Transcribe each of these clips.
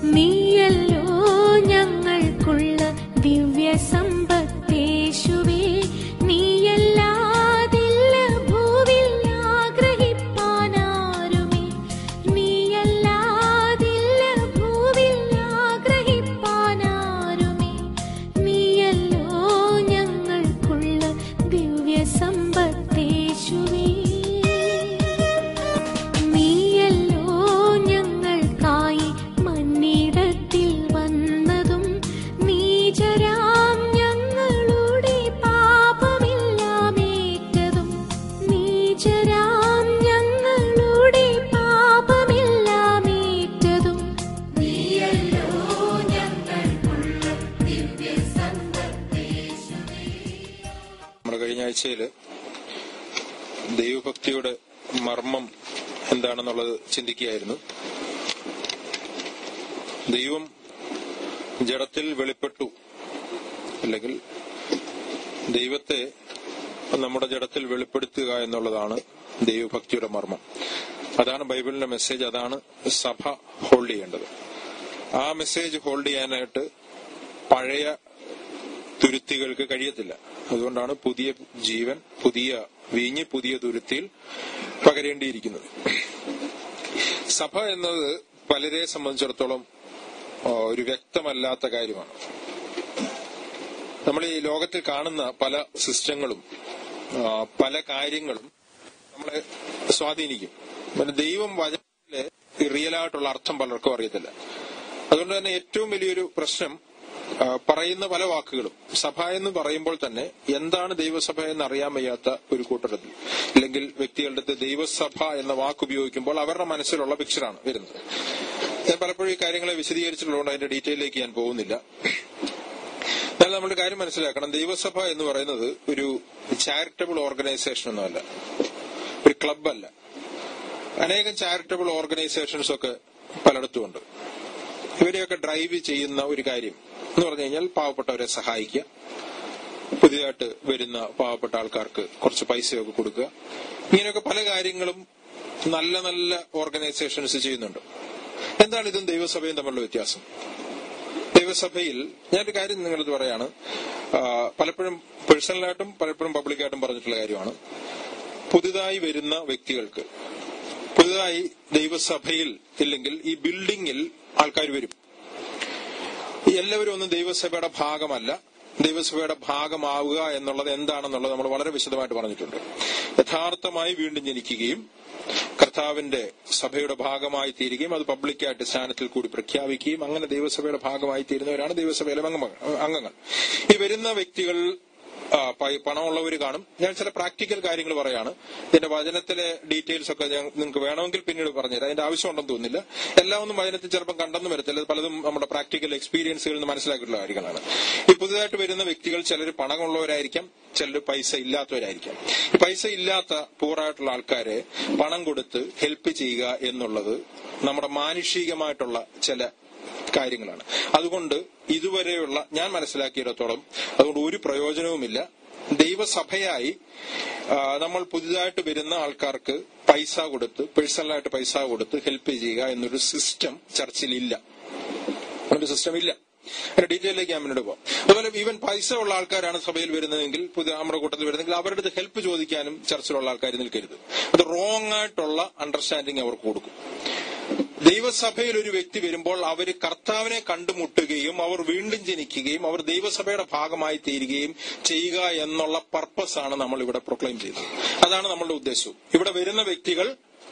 നീയല്ലോ ഞങ്ങൾക്കുള്ള ദിവ്യ സമ്പത്തേശുവേ നീയല്ലാതില്ല ഭൂവിൽ ആഗ്രഹിപ്പാനാരുമേ നീയല്ലാതില്ല ഭൂവിൽ ആഗ്രഹിപ്പാനാരുമേ നീയല്ലോ ഞങ്ങൾക്കുള്ള ദിവ്യ സമ്പത്തേശുവേ നീയല്ലോ ഞങ്ങൾക്കായി മണ്ണിടത്തിൽ വന്നതും നീചരാം ഞങ്ങളുടെ പാപമെല്ലാമേറ്റതും നീചരാം ഞങ്ങളുടെ പാപമെല്ലാമേറ്റതും നീയല്ലോ ഞങ്ങൾക്കുള്ള ദിവ്യ നമ്മുടെ കഴിഞ്ഞ ആഴ്ചയിൽ ദൈവഭക്തിയുടെ മർമ്മം എന്താണെന്നുള്ളത് ചിന്തിക്കുകയായിരുന്നു ദൈവം ജഡത്തിൽ വെളിപ്പെട്ടു അല്ലെങ്കിൽ ദൈവത്തെ നമ്മുടെ ജഡത്തിൽ വെളിപ്പെടുത്തുക എന്നുള്ളതാണ് ദൈവഭക്തിയുടെ മർമ്മം അതാണ് ബൈബിളിന്റെ മെസ്സേജ് അതാണ് സഭ ഹോൾഡ് ചെയ്യേണ്ടത് ആ മെസ്സേജ് ഹോൾഡ് ചെയ്യാനായിട്ട് പഴയ തുരുത്തികൾക്ക് കഴിയത്തില്ല അതുകൊണ്ടാണ് പുതിയ ജീവൻ പുതിയ വീഞ്ഞ് പുതിയ തുരുത്തിയിൽ പകരേണ്ടിയിരിക്കുന്നത് സഭ എന്നത് പലരെ സംബന്ധിച്ചിടത്തോളം ആ, ഒരു വ്യക്തമല്ലാത്ത കാര്യമാണ് നമ്മൾ ഈ ലോകത്തിൽ കാണുന്ന പല സിസ്റ്റങ്ങളും ആ, പല കാര്യങ്ങളും നമ്മളെ സ്വാധീനിക്കും പിന്നെ ദൈവം വചനത്തിലെ റിയൽ ആയിട്ടുള്ള അർത്ഥം പലർക്കും അറിയത്തില്ല അതുകൊണ്ട് തന്നെ ഏറ്റവും വലിയൊരു പ്രശ്നം ആ, പറയുന്ന പല വാക്കുകളും സഭ എന്ന് പറയുമ്പോൾ തന്നെ എന്താണ് ദൈവസഭ എന്ന് അറിയാൻ വയ്യാത്ത ഒരു കൂട്ടത്തിൽ അല്ലെങ്കിൽ വ്യക്തികളുടെ അടുത്ത് ദൈവസഭ എന്ന വാക്ക് ഉപയോഗിക്കുമ്പോൾ അവരുടെ മനസ്സിലുള്ള പിക്ചറാണ് വരുന്നത് ഞാൻ പലപ്പോഴും ഈ കാര്യങ്ങളെ വിശദീകരിച്ചിട്ടുള്ളതുകൊണ്ട് അതിന്റെ ഡീറ്റെയിലേക്ക് ഞാൻ പോകുന്നില്ല എന്നാൽ നമ്മൾ കാര്യം മനസ്സിലാക്കണം ദൈവസഭ എന്ന് പറയുന്നത് ഒരു ചാരിറ്റബിൾ ഓർഗനൈസേഷൻ ഒന്നുമല്ല ഒരു ക്ലബല്ല അനേകം ചാരിറ്റബിൾ ഓർഗനൈസേഷൻസ് ഒക്കെ പലയിടത്തും ഉണ്ട് ഇവരെയൊക്കെ ഡ്രൈവ് ചെയ്യുന്ന ഒരു കാര്യം എന്ന് പറഞ്ഞു കഴിഞ്ഞാൽ പാവപ്പെട്ടവരെ സഹായിക്കുക പുതിയതായിട്ട് വരുന്ന പാവപ്പെട്ട ആൾക്കാർക്ക് കുറച്ച് പൈസയൊക്കെ കൊടുക്കുക ഇങ്ങനെയൊക്കെ പല കാര്യങ്ങളും നല്ല നല്ല ഓർഗനൈസേഷൻസ് ചെയ്യുന്നുണ്ട് എന്താണ് ഇതും ദൈവസഭയും തമ്മിലുള്ള വ്യത്യാസം ദൈവസഭയിൽ ഞാനൊരു കാര്യം നിങ്ങളത് പറയാണ് ആ, പലപ്പോഴും പേഴ്സണലായിട്ടും പലപ്പോഴും പബ്ലിക്കായിട്ടും പറഞ്ഞിട്ടുള്ള കാര്യമാണ് പുതുതായി വരുന്ന വ്യക്തികൾക്ക് പുതുതായി ദൈവസഭയിൽ ഇല്ലെങ്കിൽ ഈ ബിൽഡിങ്ങിൽ ആൾക്കാർ വരും ഈ എല്ലാവരും ഒന്നും ദൈവസഭയുടെ ഭാഗമല്ല ദൈവസഭയുടെ ഭാഗമാവുക എന്നുള്ളത് എന്താണെന്നുള്ളത് നമ്മൾ വളരെ വിശദമായിട്ട് പറഞ്ഞിട്ടുണ്ട് യഥാർത്ഥമായി വീണ്ടും ജനിക്കുകയും കർത്താവിന്റെ സഭയുടെ ഭാഗമായി തീരുകയും അത് പബ്ലിക്കായിട്ട് സ്ഥാനത്തിൽ കൂടി പ്രഖ്യാപിക്കുകയും അങ്ങനെ ദൈവസഭയുടെ ഭാഗമായി തീരുന്നവരാണ് ദൈവസഭയിലെ അംഗമ- അംഗങ്ങൾ ഈ വരുന്ന വ്യക്തികൾ ആ, പൈ- പണമുള്ളവർ കാണും ഞാൻ ചില പ്രാക്ടിക്കൽ കാര്യങ്ങൾ പറയാണ് ഇതിന്റെ വചനത്തിലെ ഡീറ്റെയിൽസ് ഒക്കെ ഞാൻ നിങ്ങൾക്ക് വേണമെങ്കിൽ പിന്നീട് പറഞ്ഞുതരാം അതിന്റെ ആവശ്യമുണ്ടെന്ന് തോന്നുന്നില്ല എല്ലാം ഒന്നും വചനത്തിൽ ചിലപ്പോൾ കണ്ടെന്ന് വരത്തില്ല പലതും നമ്മുടെ പ്രാക്ടിക്കൽ എക്സ്പീരിയൻസുകളിൽ നിന്ന് മനസ്സിലാക്കിയിട്ടുള്ള കാര്യങ്ങളാണ് ഈ പുതുതായിട്ട് വരുന്ന വ്യക്തികൾ ചിലർ പണമുള്ളവരായിരിക്കാം ചിലർ പൈസ ഇല്ലാത്തവരായിരിക്കാം ഈ പൈസ ഇല്ലാത്ത പൂറായിട്ടുള്ള ആൾക്കാരെ പണം കൊടുത്ത് ഹെൽപ്പ് ചെയ്യുക എന്നുള്ളത് നമ്മുടെ മാനുഷികമായിട്ടുള്ള ചില കാര്യങ്ങളാണ് അതുകൊണ്ട് ഇതുവരെയുള്ള ഞാൻ മനസ്സിലാക്കിയിടത്തോളം അതുകൊണ്ട് ഒരു പ്രയോജനവുമില്ല ദൈവസഭയായി ആ, നമ്മൾ പുതുതായിട്ട് വരുന്ന ആൾക്കാർക്ക് പൈസ കൊടുത്ത് പേഴ്സണലായിട്ട് പൈസ കൊടുത്ത് ഹെൽപ്പ് ചെയ്യുക എന്നൊരു സിസ്റ്റം ചർച്ചിലില്ല ഒരു സിസ്റ്റം ഇല്ല അതിന്റെ ഡീറ്റെയിലേക്ക് ഞാൻ മുന്നോട്ട് പോകാം അതുപോലെ ഈവൻ പൈസ ഉള്ള ആൾക്കാരാണ് സഭയിൽ വരുന്നതെങ്കിൽ പുതിയ നമ്മുടെ കൂട്ടത്തിൽ വരുന്നെങ്കിൽ അവരുടെ അടുത്ത് ഹെൽപ്പ് ചോദിക്കാനും ചർച്ചിലുള്ള ആൾക്കാർ നിൽക്കരുത് അത് റോങ് ആയിട്ടുള്ള അണ്ടർസ്റ്റാൻഡിങ് അവർക്ക് കൊടുക്കും ദൈവസഭയിൽ ഒരു വ്യക്തി വരുമ്പോൾ അവർ കർത്താവിനെ കണ്ടുമുട്ടുകയും അവർ വീണ്ടും ജനിക്കുകയും അവർ ദൈവസഭയുടെ ഭാഗമായി തീരുകയും ചെയ്യുക എന്നുള്ള പർപ്പസ് ആണ് നമ്മൾ ഇവിടെ പ്രൊക്ലെയിം ചെയ്തത് അതാണ് നമ്മളുടെ ഉദ്ദേശവും ഇവിടെ വരുന്ന വ്യക്തികൾ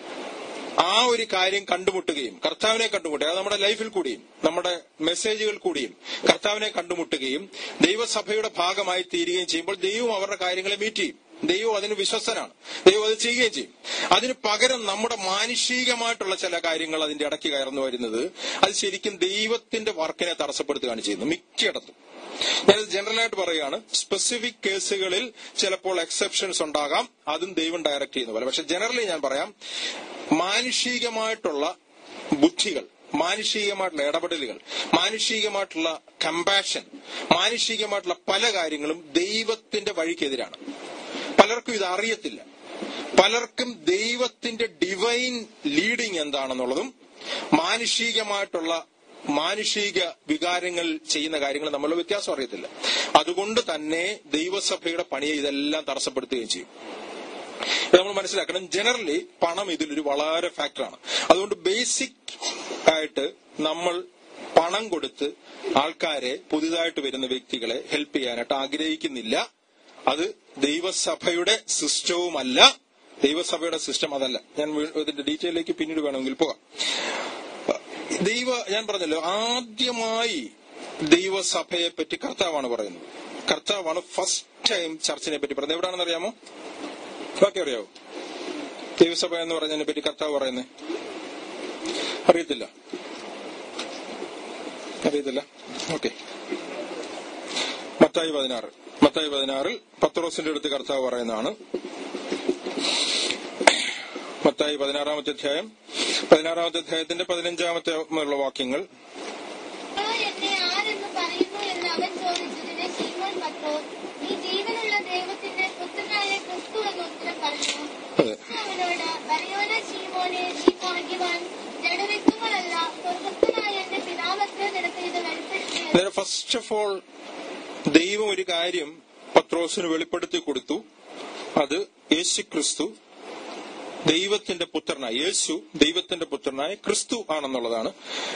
ആ ഒരു കാര്യം കണ്ടുമുട്ടുകയും കർത്താവിനെ കണ്ടുമുട്ടുക അത് നമ്മുടെ ലൈഫിൽ കൂടിയും നമ്മുടെ മെസ്സേജുകൾ കൂടിയും കർത്താവിനെ കണ്ടുമുട്ടുകയും ദൈവസഭയുടെ ഭാഗമായി തീരുകയും ചെയ്യുമ്പോൾ ദൈവം അവരുടെ കാര്യങ്ങളെ മീറ്റ് ചെയ്യും ദൈവം അതിന് വിശ്വസ്തനാണ് ദൈവം അത് ചെയ്യുകയും ചെയ്യും അതിന് പകരം നമ്മുടെ മാനുഷികമായിട്ടുള്ള ചില കാര്യങ്ങൾ അതിന്റെ ഇടയ്ക്ക് കയർന്നു വരുന്നത് അത് ശരിക്കും ദൈവത്തിന്റെ വർക്കിനെ തടസ്സപ്പെടുത്തുകയാണ് ചെയ്യുന്നത് മിക്കയിടത്തും ഞാനത് ജനറലായിട്ട് പറയുകയാണ് സ്പെസിഫിക് കേസുകളിൽ ചിലപ്പോൾ എക്സെപ്ഷൻസ് ഉണ്ടാകാം അതും ദൈവം ഡയറക്ട് ചെയ്യുന്ന പോലെ പക്ഷെ ജനറലി ഞാൻ പറയാം മാനുഷികമായിട്ടുള്ള ബുദ്ധികൾ മാനുഷികമായിട്ടുള്ള ഇടപെടലുകൾ മാനുഷികമായിട്ടുള്ള കമ്പാഷൻ മാനുഷികമായിട്ടുള്ള പല കാര്യങ്ങളും ദൈവത്തിന്റെ വഴിക്കെതിരാണ് പലർക്കും ഇത് അറിയത്തില്ല പലർക്കും ദൈവത്തിന്റെ ഡിവൈൻ ലീഡിങ് എന്താണെന്നുള്ളതും മാനുഷികമായിട്ടുള്ള മാനുഷിക വികാരങ്ങൾ ചെയ്യുന്ന കാര്യങ്ങൾ നമ്മളുടെ വ്യത്യാസം അറിയത്തില്ല അതുകൊണ്ട് തന്നെ ദൈവസഭയുടെ പണിയെ ഇതെല്ലാം തടസ്സപ്പെടുത്തുകയും ചെയ്യും ഇത് നമ്മൾ മനസ്സിലാക്കണം ജനറലി പണം ഇതിലൊരു വളരെ ഫാക്ടറാണ് അതുകൊണ്ട് ബേസിക് ആയിട്ട് നമ്മൾ പണം കൊടുത്ത് ആൾക്കാരെ പുതുതായിട്ട് വരുന്ന വ്യക്തികളെ ഹെൽപ്പ് ചെയ്യാനായിട്ട് ആഗ്രഹിക്കുന്നില്ല അത് ദൈവസഭയുടെ സിസ്റ്റവുമല്ല ദൈവസഭയുടെ സിസ്റ്റം അതല്ല ഞാൻ വീ- ഇതിന്റെ ഡീറ്റെയിലേക്ക് പിന്നീട് വേണമെങ്കിൽ പോകാം ദൈവ ഞാൻ പറഞ്ഞല്ലോ ആദ്യമായി ദൈവസഭയെ പറ്റി കർത്താവാണ് പറയുന്നത് കർത്താവാണ് ഫസ്റ്റ് ടൈം ചർച്ചിനെ പറ്റി പറയുന്നത് എവിടാണെന്ന് അറിയാമോ ബാക്കി അറിയാവോ ദൈവസഭ എന്ന് പറഞ്ഞതിനെ പറ്റി കർത്താവ് പറയുന്നത് അറിയത്തില്ല അറിയത്തില്ല ഓക്കെ മത്തായി പതിനാറ് മത്തായി പതിനാറിൽ പത്രോസിന്റെ അടുത്ത് കർത്താവ് പറയുന്നതാണ് മത്തായി പതിനാറാമത്തെ അധ്യായം പതിനാറാമത്തെ അധ്യായത്തിന്റെ പതിനഞ്ചാമത്തെ ഉള്ള വാക്യങ്ങൾ നിങ്ങൾ എന്നെ ആരെന്ന് പറയുന്നു എന്ന് അവൻ ചോദിച്ചതിന് ശീമോൻ പത്രോസ് നീ ജീവനുള്ള ദൈവത്തിന്റെ പുത്രനായ ക്രിസ്തു എന്ന് ഉത്തരം പറഞ്ഞു അതെ. ക്രിസ്തു അവനോട് "ബലയോന ശീമോനെ നീ ഭാഗ്യവാൻ ജഡരക്തങ്ങളല്ല സ്വർഗസ്ഥനായ എന്റെ പിതാവത്തെ നിനക്ക് ഇത് വെളിപ്പെടുത്തിയത് അന്നേരം ഫസ്റ്റ് ഓഫ് ഓൾ ദൈവം ഒരു കാര്യം പത്രോസിന് വെളിപ്പെടുത്തി കൊടുത്തു അത് യേശു ക്രിസ്തു ദൈവത്തിന്റെ പുത്രനായ യേശു ദൈവത്തിന്റെ പുത്രനായ ക്രിസ്തു ആണെന്നുള്ളതാണ്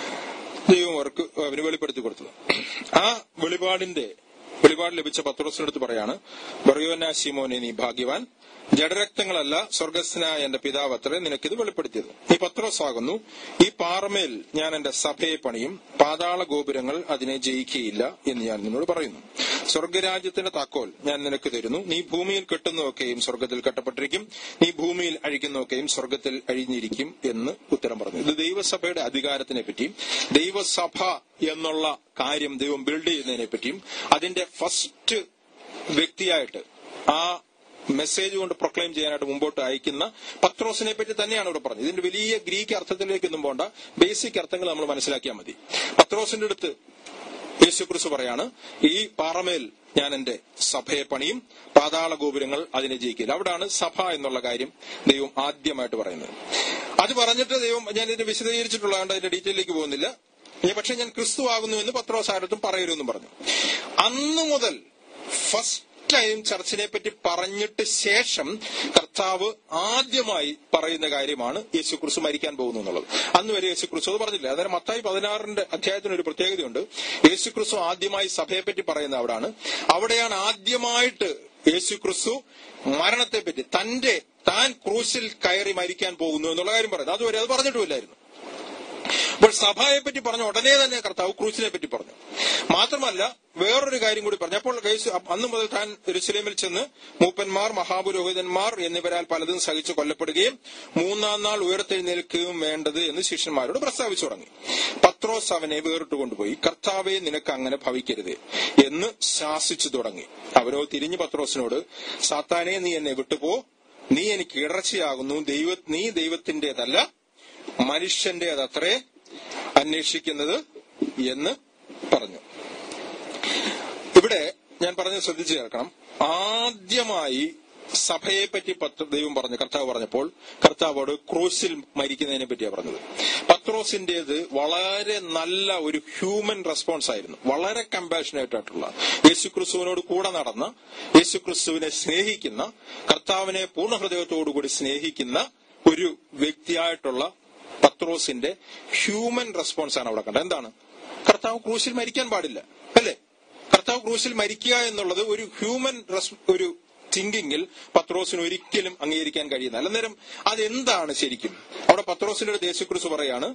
ദൈവം അവർക്ക് അവന് വെളിപ്പെടുത്തി കൊടുത്തത് ആ വെളിപാടിന്റെ വെളിപാട് ലഭിച്ച പത്രോസിനടുത്ത് പറയാണ് ബറിയോന ശിമോനെ നീ ഭാഗ്യവാൻ ജഡരക്തങ്ങളല്ല സ്വർഗസ്നായ എന്റെ പിതാവ് അത്രേ നിനക്കിത് വെളിപ്പെടുത്തിയത് നീ പത്രോസാകുന്നു ഈ പാറമേൽ ഞാൻ എന്റെ സഭയെ പണിയും പാതാള ഗോപുരങ്ങൾ അതിനെ ജയിക്കുകയില്ല എന്ന് ഞാൻ നിന്നോട് പറയുന്നു സ്വർഗരാജ്യത്തിന്റെ താക്കോൽ ഞാൻ നിനക്ക് തരുന്നു നീ ഭൂമിയിൽ കെട്ടുന്നതൊക്കെയും സ്വർഗത്തിൽ കെട്ടപ്പെട്ടിരിക്കും നീ ഭൂമിയിൽ അഴിക്കുന്നതൊക്കെയും സ്വർഗത്തിൽ അഴിഞ്ഞിരിക്കും എന്ന് ഉത്തരം പറഞ്ഞു ഇത് ദൈവസഭയുടെ അധികാരത്തിനെ പറ്റിയും ദൈവസഭ എന്നുള്ള കാര്യം ദൈവം ബിൽഡ് ചെയ്യുന്നതിനെ പറ്റിയും അതിന്റെ ഫസ്റ്റ് വ്യക്തിയായിട്ട് ആ മെസ്സേജ് കൊണ്ട് പ്രൊക്ലെയിം ചെയ്യാനായിട്ട് മുമ്പോട്ട് അയക്കുന്ന പത്രോസിനെ പറ്റി തന്നെയാണ് ഇവിടെ പറഞ്ഞത് ഇതിന്റെ വലിയ ഗ്രീക്ക് അർത്ഥത്തിലേക്ക് ഒന്നും പോണ്ട ബേസിക് അർത്ഥങ്ങൾ നമ്മൾ മനസ്സിലാക്കിയാൽ മതി പത്രോസിന്റെ അടുത്ത് യേശുക്രിസ്തു പറയാണ് ഈ പാറമേൽ ഞാൻ എന്റെ സഭയെ പണിയും പാതാള ഗോപുരങ്ങൾ അതിനെ ജയിക്കില്ല അവിടാണ് സഭ എന്നുള്ള കാര്യം ദൈവം ആദ്യമായിട്ട് പറയുന്നത് അത് പറഞ്ഞിട്ട് ദൈവം ഞാൻ ഇതിനെ വിശദീകരിച്ചിട്ടുള്ളതുകൊണ്ട് അതിന്റെ ഡീറ്റെയിലേക്ക് പോകുന്നില്ല ഇനി പക്ഷെ ഞാൻ ക്രിസ്തു ആകുന്നു എന്ന് പത്രോസ് ആരത്തും പറയരുതെന്നും പറഞ്ഞു അന്നു മുതൽ ഫസ്റ്റ് ടൈം ചർച്ചിനെ പറ്റി പറഞ്ഞിട്ട് ശേഷം കർത്താവ് ആദ്യമായി പറയുന്ന കാര്യമാണ് യേശു ക്രിസ്തു മരിക്കാൻ പോകുന്നു എന്നുള്ളത് അന്ന് വരെ യേശു ക്രിസ്തു അത് പറഞ്ഞില്ല അതായത് മത്തായി പതിനാറിന്റെ അധ്യായത്തിന് ഒരു പ്രത്യേകതയുണ്ട് യേശു ക്രിസ്തു ആദ്യമായി സഭയെ പറ്റി പറയുന്ന അവിടാണ് അവിടെയാണ് ആദ്യമായിട്ട് യേശു ക്രിസ്തു മരണത്തെ പറ്റി തന്റെ താൻ ക്രൂശിൽ കയറി മരിക്കാൻ പോകുന്നു എന്നുള്ള കാര്യം പറയുന്നത് അതുവരെ അത് പറഞ്ഞിട്ടുമില്ലായിരുന്നു അപ്പോൾ സഭയെ പറ്റി പറഞ്ഞ ഉടനെ തന്നെ കർത്താവ് ക്രൂസിനെ പറ്റി പറഞ്ഞു മാത്രമല്ല വേറൊരു കാര്യം കൂടി പറഞ്ഞു അപ്പോൾ യേശു അന്ന് മുതൽ താൻ യെരൂശലേമിൽ ചെന്ന് മൂപ്പന്മാർ മഹാപുരോഹിതന്മാർ എന്നിവരാൽ പലതും സഹിച്ച് കൊല്ലപ്പെടുകയും മൂന്നാം നാൾ ഉയർത്തെഴുന്നേൽക്കുകയും വേണ്ടത് എന്ന് ശിഷ്യന്മാരോട് പ്രസ്താവിച്ചു തുടങ്ങി പത്രോസ് അവനെ വേറിട്ട് കൊണ്ടുപോയി കർത്താവെ നിനക്ക് അങ്ങനെ ഭവിക്കരുത് എന്ന് ശാസിച്ചു തുടങ്ങി അവനോ തിരിഞ്ഞു പത്രോസിനോട് സാത്താനെ നീ എന്നെ വിട്ടുപോ നീ എനിക്ക് ഇടർച്ചയാകുന്നു ദൈവ നീ ദൈവത്തിന്റേതല്ല മനുഷ്യന്റേതത്രേ അന്വേഷിക്കുന്നത് എന്ന് പറഞ്ഞു ഇവിടെ ഞാൻ പറഞ്ഞത് ശ്രദ്ധിച്ചു കേൾക്കണം ആദ്യമായി സഭയെ പറ്റി പത്ര ദൈവം പറഞ്ഞു കർത്താവ് പറഞ്ഞപ്പോൾ കർത്താവോട് ക്രൂസിൽ മരിക്കുന്നതിനെ പറ്റിയാണ് പറഞ്ഞത് പത്രോസിന്റേത് വളരെ നല്ല ഒരു ഹ്യൂമൻ റെസ്പോൺസ് ആയിരുന്നു വളരെ കമ്പാഷനേറ്റ് ആയിട്ടുള്ള യേശുക്രിസ്തുവിനോട് കൂടെ നടന്ന യേശുക്രിസ്തുവിനെ സ്നേഹിക്കുന്ന കർത്താവിനെ പൂർണ്ണ ഹൃദയത്തോടുകൂടി സ്നേഹിക്കുന്ന ഒരു വ്യക്തിയായിട്ടുള്ള പത്രോസിന്റെ ഹ്യൂമൻ റെസ്പോൺസ് ആണ് അവിടെ കണ്ടത് എന്താണ് കർത്താവ് ക്രൂശിൽ മരിക്കാൻ പാടില്ല അല്ലേ കർത്താവ് ക്രൂശിൽ മരിക്കുക എന്നുള്ളത് ഒരു ഹ്യൂമൻ റെസ്- ഒരു തിങ്കിങ്ങിൽ പത്രോസിന് ഒരിക്കലും അംഗീകരിക്കാൻ കഴിയുന്ന അന്നേരം അതെന്താണ് ശരിക്കും അവിടെ പത്രോസിന്റെ അടുത്ത് യേശു ക്രിസ്തു പറയാണ്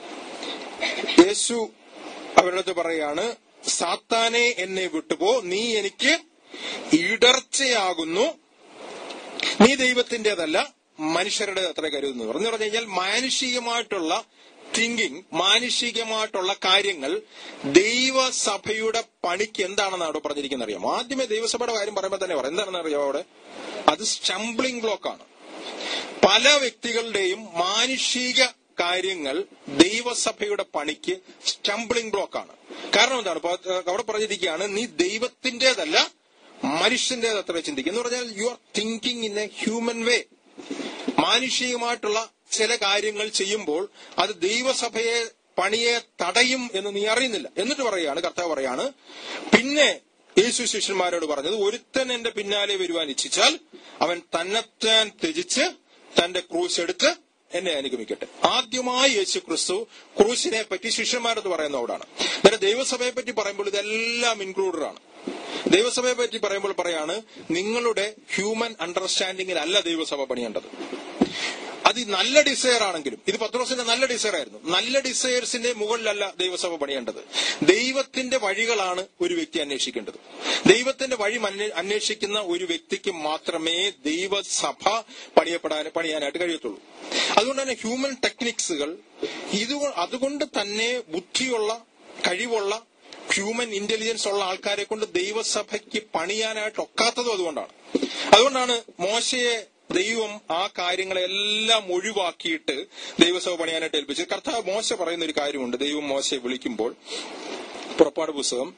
യേശു അവരുടെ അടുത്ത് പറയാണ് സാത്താനെ എന്നെ വിട്ടുപോ നീ എനിക്ക് ഇടർച്ചയാകുന്നു നീ ദൈവത്തിന്റേതല്ല മനുഷ്യരുടെ അത്ര കരുതുന്നു പറഞ്ഞു പറഞ്ഞു കഴിഞ്ഞാൽ മാനുഷികമായിട്ടുള്ള തിങ്കിങ് മാനുഷികമായിട്ടുള്ള കാര്യങ്ങൾ ദൈവസഭയുടെ പണിക്ക് എന്താണെന്ന് അവിടെ പറഞ്ഞിരിക്കുന്നത് അറിയാമോ ആദ്യമേ ദൈവസഭയുടെ കാര്യം പറയുമ്പോൾ തന്നെ പറയാം എന്താണെന്ന് അറിയാമോ അവിടെ അത് സ്റ്റംബ്ലിംഗ് ബ്ലോക്ക് ആണ് പല വ്യക്തികളുടെയും മാനുഷിക കാര്യങ്ങൾ ദൈവസഭയുടെ പണിക്ക് സ്റ്റംബ്ലിംഗ് ബ്ലോക്ക് ആണ് കാരണം എന്താണ് ഇപ്പൊ, ഏഹ്, അവിടെ പറഞ്ഞിരിക്കുകയാണ് നീ ദൈവത്തിന്റേതല്ല മനുഷ്യന്റേത് അത്ര ചിന്തിക്കുക എന്ന് പറഞ്ഞാൽ you are thinking in a human way മാനുഷികമായിട്ടുള്ള ചില കാര്യങ്ങൾ ചെയ്യുമ്പോൾ അത് ദൈവസഭയെ പണിയെ തടയും എന്ന് നീ അറിയുന്നില്ല എന്നിട്ട് പറയാണ് കർത്താവ് പറയാണ് പിന്നെ യേശു ശിഷ്യന്മാരോട് പറഞ്ഞത് ഒരുത്തൻ എന്റെ പിന്നാലെ വരുവാൻ ഇച്ഛിച്ചാൽ അവൻ തന്നെത്താൻ ത്യജിച്ച് തന്റെ ക്രൂശ് എടുത്ത് എന്നെ അനുഗമിക്കട്ടെ ആദ്യമായി യേശു ക്രിസ്തു ക്രൂശിനെ പറ്റി ശിഷ്യന്മാരെന്ന് പറയുന്ന അവിടാണ് അന്നേരം ദൈവസഭയെ പറ്റി പറയുമ്പോൾ ഇതെല്ലാം ഇൻക്ലൂഡഡ് ആണ് ദൈവസഭയെ പറ്റി പറയുമ്പോൾ പറയാണ് നിങ്ങളുടെ ഹ്യൂമൻ അണ്ടർസ്റ്റാൻഡിങ്ങിലല്ല ദൈവസഭ പണിയേണ്ടത് അത് ഈ നല്ല ഡിസയർ ആണെങ്കിലും ഇത് പത്രോസിന്റെ നല്ല ഡിസയർ ആയിരുന്നു നല്ല ഡിസയേഴ്സിന്റെ മുകളിലല്ല ദൈവസഭ പണിയേണ്ടത് ദൈവത്തിന്റെ വഴികളാണ് ഒരു വ്യക്തി അന്വേഷിക്കേണ്ടത് ദൈവത്തിന്റെ വഴി മന്വേ- അന്വേഷിക്കുന്ന ഒരു വ്യക്തിക്ക് മാത്രമേ ദൈവസഭ പണിയപ്പെടാൻ പണിയാനായിട്ട് കഴിയത്തുള്ളൂ അതുകൊണ്ട് തന്നെ ഹ്യൂമൻ ടെക്നിക്സുകൾ ഇത് അതുകൊണ്ട് തന്നെ ബുദ്ധിയുള്ള കഴിവുള്ള ഹ്യൂമൻ ഇന്റലിജൻസ് ഉള്ള ആൾക്കാരെ കൊണ്ട് ദൈവസഭയ്ക്ക് പണിയാനായിട്ട് ഒക്കാത്തതും അതുകൊണ്ടാണ് അതുകൊണ്ടാണ് മോശയെ ദൈവം ആ കാര്യങ്ങളെല്ലാം ഒഴിവാക്കിയിട്ട് ദൈവസഭ പണിയാനായിട്ട് ഏൽപ്പിച്ചത് കർത്താവ് മോശ പറയുന്ന ഒരു കാര്യമുണ്ട് ദൈവം മോശയെ വിളിക്കുമ്പോൾ പുറപ്പാട് പുസ്തകം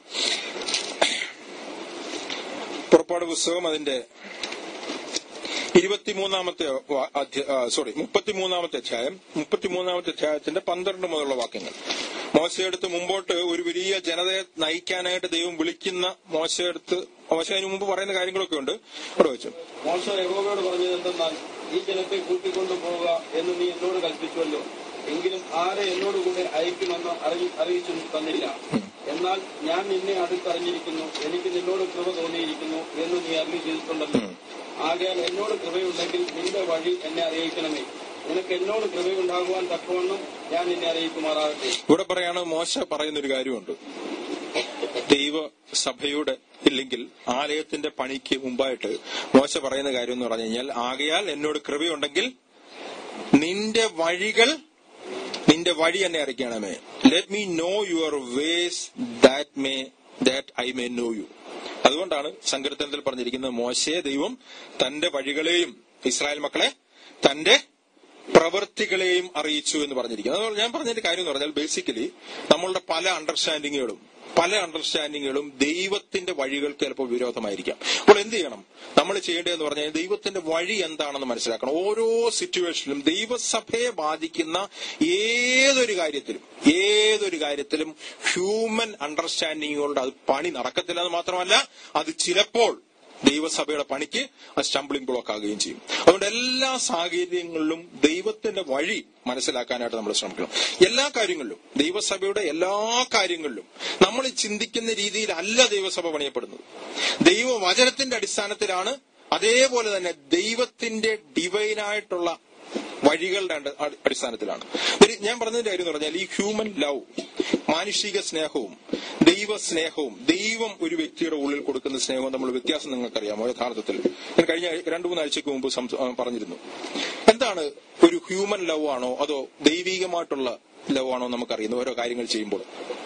പുറപ്പാട് പുസ്തകം അതിന്റെ ഇരുപത്തിമൂന്നാമത്തെ വാ- അധ്യ- ആ, സോറി മുപ്പത്തിമൂന്നാമത്തെ അധ്യായം മുപ്പത്തിമൂന്നാമത്തെ അധ്യായത്തിന്റെ പന്ത്രണ്ട് മുതലുള്ള വാക്യങ്ങൾ മോശയെടുത്ത് മുമ്പോട്ട് ഒരു വലിയ ജനതയെ നയിക്കാനായിട്ട് ദൈവം വിളിക്കുന്ന മോശയെടുത്ത് മോശ അതിന് മുമ്പ് പറയുന്ന കാര്യങ്ങളൊക്കെ ഉണ്ട് അവിടെ വെച്ചു മോശ യഹോവയോട് പറഞ്ഞത് എന്തെന്നാൽ ഈ ജനത്തെ കൂട്ടിക്കൊണ്ടു പോവുക എന്ന് നീ എന്നോട് കൽപ്പിച്ചുവല്ലോ എങ്കിലും ആരെ എന്നോട് കൂടെ അയക്കുമെന്ന് അറിയി- അറിയിച്ചു തന്നില്ല എന്നാൽ ഞാൻ നിന്നെ അടുത്തറിഞ്ഞിരിക്കുന്നു എനിക്ക് നിന്നോട് കൃപ തോന്നിയിരിക്കുന്നു എന്ന് നീ അറിയി ചെയ്തിട്ടുണ്ടല്ലോ ആകയാൽ എന്നോട് കൃപയുണ്ടെങ്കിൽ നിന്റെ വഴി എന്നെ അറിയിക്കണമേ നിനക്ക് എന്നോട് കൃപയുണ്ടാകുവാൻ തക്കവണ്ണം ഞാൻ നിന്നെ അറിയിക്കുമാറാകട്ടെ ഇവിടെ പറയാണ് മോശ പറയുന്ന ഒരു കാര്യമുണ്ട് ദൈവസഭയുടെ ഇല്ലെങ്കിൽ ആലയത്തിന്റെ പണിക്ക് മുമ്പായിട്ട് മോശ പറയുന്ന കാര്യം എന്ന് പറഞ്ഞു കഴിഞ്ഞാൽ ആകയാൽ എന്നോട് കൃപയുണ്ടെങ്കിൽ നിന്റെ വഴികൾ നിന്റെ വഴി എന്നെ അറിയിക്കണമേ let me know your ways that may that I may know you അതുകൊണ്ടാണ് സങ്കീർത്തനത്തിൽ പറഞ്ഞിരിക്കുന്നത് മോശയെ ദൈവം തന്റെ വഴികളെയും ഇസ്രായേൽ മക്കളെ തന്റെ പ്രവൃത്തികളെയും അറിയിച്ചു എന്ന് പറഞ്ഞിരിക്കുന്നത് അതുകൊണ്ട് ഞാൻ പറഞ്ഞതിന്റെ കാര്യം എന്ന് പറഞ്ഞാൽ ബേസിക്കലി നമ്മളുടെ പല അണ്ടർസ്റ്റാൻഡിങ്ങുകളും പല അണ്ടർസ്റ്റാൻഡിങ്ങുകളും ദൈവത്തിന്റെ വഴികൾക്ക് ചിലപ്പോൾ വിരോധമായിരിക്കാം അപ്പോൾ എന്ത് ചെയ്യണം നമ്മൾ ചെയ്യേണ്ടതെന്ന് പറഞ്ഞാൽ ദൈവത്തിന്റെ വഴി എന്താണെന്ന് മനസ്സിലാക്കണം ഓരോ സിറ്റുവേഷനിലും ദൈവസഭയെ ബാധിക്കുന്ന ഏതൊരു കാര്യത്തിലും ഏതൊരു കാര്യത്തിലും ഹ്യൂമൻ അണ്ടർസ്റ്റാൻഡിങ്ങുകളുടെ അത് പണി നടക്കത്തില്ല എന്ന് മാത്രമല്ല അത് ചിലപ്പോൾ ദൈവസഭയുടെ പണിക്ക് അത് സ്റ്റംബിളിംഗ് ബ്ലോക്ക് ആകുകയും ചെയ്യും അതുകൊണ്ട് എല്ലാ സാഹചര്യങ്ങളിലും ദൈവത്തിന്റെ വഴി മനസ്സിലാക്കാനായിട്ട് നമ്മൾ ശ്രമിക്കണം എല്ലാ കാര്യങ്ങളിലും ദൈവസഭയുടെ എല്ലാ കാര്യങ്ങളിലും നമ്മൾ ഈ ചിന്തിക്കുന്ന രീതിയിലല്ല ദൈവസഭ പണിയപ്പെടുന്നത് ദൈവവചനത്തിന്റെ അടിസ്ഥാനത്തിലാണ് അതേപോലെ തന്നെ ദൈവത്തിന്റെ ഡിവൈനായിട്ടുള്ള വഴികളുടെ അണ്ട- അടി- അടിസ്ഥാനത്തിലാണ് ഒരു ഞാൻ പറഞ്ഞതിന്റെ കാര്യം എന്ന് പറഞ്ഞാൽ ഈ ഹ്യൂമൻ ലവ് മാനുഷിക സ്നേഹവും ദൈവ സ്നേഹവും ദൈവം ഒരു വ്യക്തിയുടെ ഉള്ളിൽ കൊടുക്കുന്ന സ്നേഹവും നമ്മൾ വ്യത്യാസം നിങ്ങൾക്കറിയാമോ യഥാർത്ഥത്തിൽ ഞാൻ കഴിഞ്ഞ രണ്ടു മൂന്ന് ആഴ്ചക്ക് മുമ്പ് സംസ- ആ, പറഞ്ഞിരുന്നു എന്താണ് ഒരു ഹ്യൂമൻ ലവ് ആണോ അതോ ദൈവികമായിട്ടുള്ള ലവ് ആണോ നമുക്കറിയുന്നത് ഓരോ കാര്യങ്ങൾ ചെയ്യുമ്പോൾ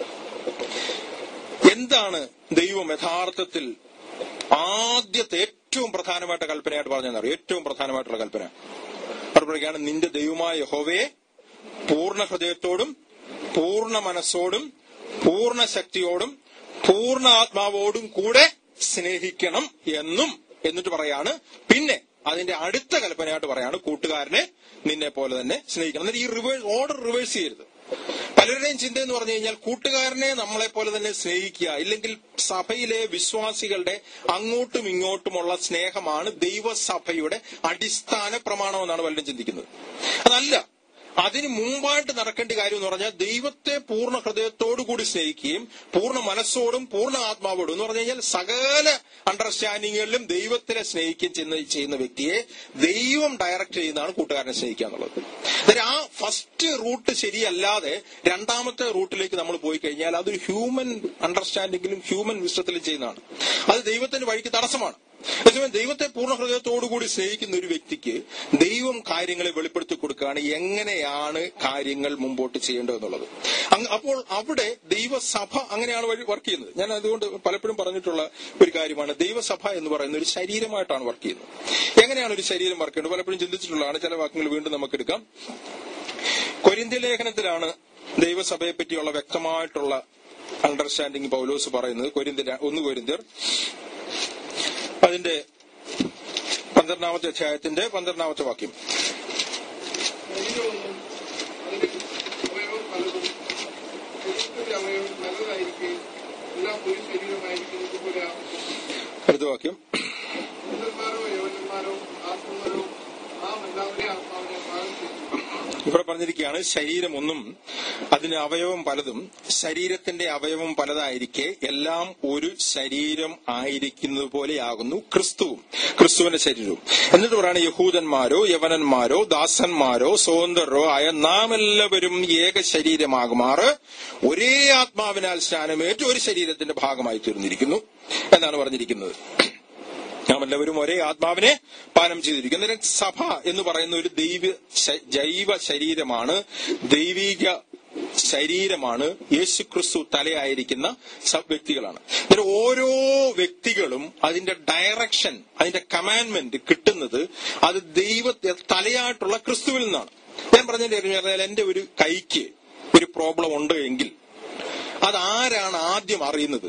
എന്താണ് ദൈവം യഥാർത്ഥത്തിൽ ആദ്യത്തെ ഏറ്റവും പ്രധാനമായിട്ട് കൽപ്പനയായിട്ട് പറഞ്ഞതെന്നറിയോ ഏറ്റവും പ്രധാനമായിട്ടുള്ള കൽപ്പന അവിടെ പറയുകയാണ് നിന്റെ ദൈവമായ യഹോവയെ പൂർണ്ണ ഹൃദയത്തോടും പൂർണ്ണ മനസ്സോടും പൂർണ്ണ ശക്തിയോടും പൂർണ്ണ ആത്മാവോടും കൂടെ സ്നേഹിക്കണം എന്നും എന്നിട്ട് പറയാണ് പിന്നെ അതിന്റെ അടുത്ത കൽപ്പനയായിട്ട് പറയാണ് കൂട്ടുകാരനെ നിന്നെ പോലെ തന്നെ സ്നേഹിക്കണം എന്നിട്ട് ഈ റിവേഴ്സ് ഓർഡർ റിവേഴ്സ് ചെയ്യരുത് പലരുടെയും ചിന്ത എന്ന് പറഞ്ഞു കഴിഞ്ഞാൽ കൂട്ടുകാരനെ നമ്മളെ പോലെ തന്നെ സ്നേഹിക്കുക ഇല്ലെങ്കിൽ സഭയിലെ വിശ്വാസികളുടെ അങ്ങോട്ടും ഇങ്ങോട്ടുമുള്ള സ്നേഹമാണ് ദൈവസഭയുടെ അടിസ്ഥാന പ്രമാണമെന്നാണ് പലരും ചിന്തിക്കുന്നത് അതല്ല അതിന് മുമ്പായിട്ട് നടക്കേണ്ട കാര്യം എന്ന് പറഞ്ഞാൽ ദൈവത്തെ പൂർണ്ണ ഹൃദയത്തോടു കൂടി സ്നേഹിക്കുകയും പൂർണ്ണ മനസ്സോടും പൂർണ്ണ ആത്മാവോടും എന്ന് പറഞ്ഞു കഴിഞ്ഞാൽ സകല അണ്ടർസ്റ്റാൻഡിങ്ങുകളിലും ദൈവത്തിനെ സ്നേഹിക്കുകയും ചെയ്യുന്ന ചെയ്യുന്ന വ്യക്തിയെ ദൈവം ഡയറക്റ്റ് ചെയ്യുന്നതാണ് കൂട്ടുകാരനെ സ്നേഹിക്കുക എന്നുള്ളത് അതായത് ആ ഫസ്റ്റ് റൂട്ട് ശരിയല്ലാതെ രണ്ടാമത്തെ റൂട്ടിലേക്ക് നമ്മൾ പോയി കഴിഞ്ഞാൽ അതൊരു ഹ്യൂമൻ അണ്ടർസ്റ്റാൻഡിങ്ങിലും ഹ്യൂമൻ വിശ്വത്തിലും ചെയ്യുന്നതാണ് അത് ദൈവത്തിന്റെ വഴിക്ക് തടസ്സമാണ് അതേസമയം ദൈവത്തെ പൂർണ്ണ ഹൃദയത്തോടുകൂടി സ്നേഹിക്കുന്ന ഒരു വ്യക്തിക്ക് ദൈവം കാര്യങ്ങളെ വെളിപ്പെടുത്തി കൊടുക്കുകയാണ് എങ്ങനെയാണ് കാര്യങ്ങൾ മുമ്പോട്ട് ചെയ്യേണ്ടതെന്നുള്ളത് അങ്ങ് അപ്പോൾ അവിടെ ദൈവസഭ അങ്ങനെയാണ് വഴി വർക്ക് ചെയ്യുന്നത് ഞാൻ അതുകൊണ്ട് പലപ്പോഴും പറഞ്ഞിട്ടുള്ള ഒരു കാര്യമാണ് ദൈവസഭ എന്ന് പറയുന്ന ഒരു ശരീരമായിട്ടാണ് വർക്ക് ചെയ്യുന്നത് എങ്ങനെയാണ് ഒരു ശരീരം വർക്ക് ചെയ്യുന്നത് പലപ്പോഴും ചിന്തിച്ചിട്ടുള്ളതാണ് ചില വാക്കുകൾ വീണ്ടും നമുക്ക് എടുക്കാം കൊരിന്ത്യ ലേഖനത്തിലാണ് ദൈവസഭയെ പറ്റിയുള്ള വ്യക്തമായിട്ടുള്ള അണ്ടർസ്റ്റാൻഡിങ് പൗലോസ് പറയുന്നത് കൊരിന്ത്യ ഒന്ന് കൊരിന്ത്യർ അതിന്റെ പന്ത്രണ്ടാമത്തെ അധ്യായത്തിന്റെ പന്ത്രണ്ടാമത്തെ വാക്യം ശരീരമൊന്നും അതിന്റെ അവയവം പലതും അവയവം നല്ലതായിരിക്കെ എല്ലാം ഒരു ശരീരമായിരിക്കുന്നത് പോലെ അടുത്ത വാക്യം പുരുഷന്മാരോ യവനന്മാരോ ആത്മമാരോ നാം എല്ലാവരെയും ആത്മാവിനെ പാകം ചെയ്തു ഇവിടെ പറഞ്ഞിരിക്കുകയാണ് ശരീരമൊന്നും അതിന് അവയവം പലതും ശരീരത്തിന്റെ അവയവം പലതായിരിക്കെ എല്ലാം ഒരു ശരീരം ആയിരിക്കുന്നത് പോലെയാകുന്നു ക്രിസ്തുവും ക്രിസ്തുവിന്റെ ശരീരവും എന്നിട്ട് പറയാണ് യഹൂദന്മാരോ യവനന്മാരോ ദാസന്മാരോ സ്വതന്ത്രരോ ആയ നാം എല്ലാവരും ഏക ശരീരമാകുമാറ് ഒരേ ആത്മാവിനാൽ സ്നാനമേറ്റ് ഒരു ശരീരത്തിന്റെ ഭാഗമായി തീർന്നിരിക്കുന്നു എന്നാണ് പറഞ്ഞിരിക്കുന്നത് നാം എല്ലാവരും ഒരേ ആത്മാവിനെ പാനം ചെയ്തിരിക്കുന്നു അന്നേരം സഭ എന്ന് പറയുന്ന ഒരു ദൈവ ശ- ജൈവ ശരീരമാണ് ദൈവിക ശരീരമാണ് യേശുക്രിസ്തു തലയായിരിക്കുന്ന സ- വ്യക്തികളാണ് അന്നേരം ഓരോ വ്യക്തികളും അതിന്റെ ഡയറക്ഷൻ അതിന്റെ കമാൻഡ്മെന്റ് കിട്ടുന്നത് അത് ദൈവ തലയായിട്ടുള്ള ക്രിസ്തുവിൽ നിന്നാണ് ഞാൻ പറഞ്ഞതിന്റെ എന്റെ ഒരു കൈക്ക് ഒരു പ്രോബ്ലം ഉണ്ട് എങ്കിൽ അത് ആരാണ് ആദ്യം അറിയുന്നത്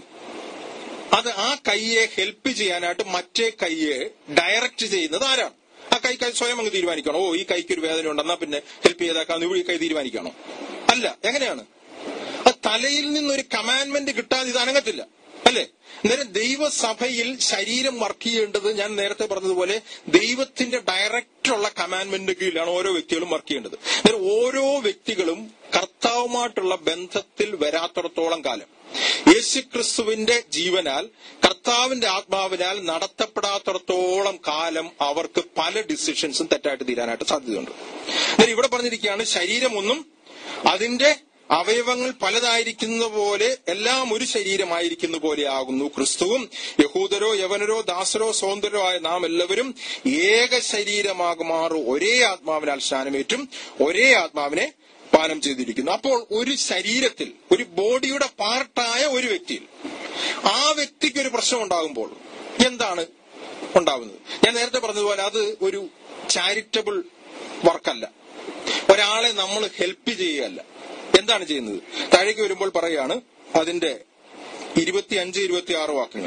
അത് ആ കൈയെ ഹെൽപ്പ് ചെയ്യാനായിട്ട് മറ്റേ കൈയെ ഡയറക്റ്റ് ചെയ്യുന്നത് ആരാണ് ആ കൈ കൈ സ്വയം അങ്ങ് തീരുമാനിക്കണോ ഓ ഈ കൈക്ക് ഒരു വേദന ഉണ്ടെന്നാ പിന്നെ ഹെൽപ്പ് ചെയ്തേക്കാന്ന് ഈ കൈ തീരുമാനിക്കണോ അല്ല എങ്ങനെയാണ് അത് തലയിൽ നിന്നൊരു കമാൻഡ്മെന്റ് കിട്ടാതെ ഇത് അനങ്ങത്തില്ല അല്ലേ അന്നേരം ദൈവസഭയിൽ ശരീരം വർക്ക് ചെയ്യേണ്ടത് ഞാൻ നേരത്തെ പറഞ്ഞതുപോലെ ദൈവത്തിന്റെ ഡയറക്റ്റ് ഉള്ള കമാൻഡ്മെന്റ് കീഴിലാണ് ഓരോ വ്യക്തികളും വർക്ക് ചെയ്യേണ്ടത് അന്നേരം ഓരോ വ്യക്തികളും കർത്താവുമായിട്ടുള്ള ബന്ധത്തിൽ വരാത്തിടത്തോളം കാലം യേശുക്രിസ്തുവിന്റെ ജീവനാൽ കർത്താവിന്റെ ആത്മാവിനാൽ നടത്തപ്പെടാത്തിടത്തോളം കാലം അവർക്ക് പല ഡിസിഷൻസും തെറ്റായിട്ട് തീരാനായിട്ട് സാധ്യതയുണ്ട് എന്നാൽ ഇവിടെ പറഞ്ഞിരിക്കുകയാണ് ശരീരമൊന്നും അതിന്റെ അവയവങ്ങൾ പലതായിരിക്കുന്ന പോലെ എല്ലാം ഒരു ശരീരമായിരിക്കുന്ന പോലെയാകുന്നു ക്രിസ്തുവും യഹൂദരോ യവനരോ ദാസരോ സ്വതന്ത്രരോ ആയ നാം എല്ലാവരും ഏക ശരീരമാകുമാറു ഒരേ ആത്മാവിനാൽ സ്നാനമേറ്റും ഒരേ ആത്മാവിനെ പാനം ചെയ്തിരിക്കുന്നു അപ്പോൾ ഒരു ശരീരത്തിൽ ഒരു ബോഡിയുടെ പാർട്ടായ ഒരു വ്യക്തിയിൽ ആ വ്യക്തിക്ക് ഒരു പ്രശ്നം ഉണ്ടാകുമ്പോൾ എന്താണ് ഉണ്ടാവുന്നത് ഞാൻ നേരത്തെ പറഞ്ഞതുപോലെ അത് ഒരു ചാരിറ്റബിൾ വർക്കല്ല ഒരാളെ നമ്മൾ ഹെൽപ്പ് ചെയ്യുകയല്ല എന്താണ് ചെയ്യുന്നത് താഴേക്ക് വരുമ്പോൾ പറയാണ് അതിന്റെ ഇരുപത്തിയഞ്ച് ഇരുപത്തി ആറ് വാക്യങ്ങൾ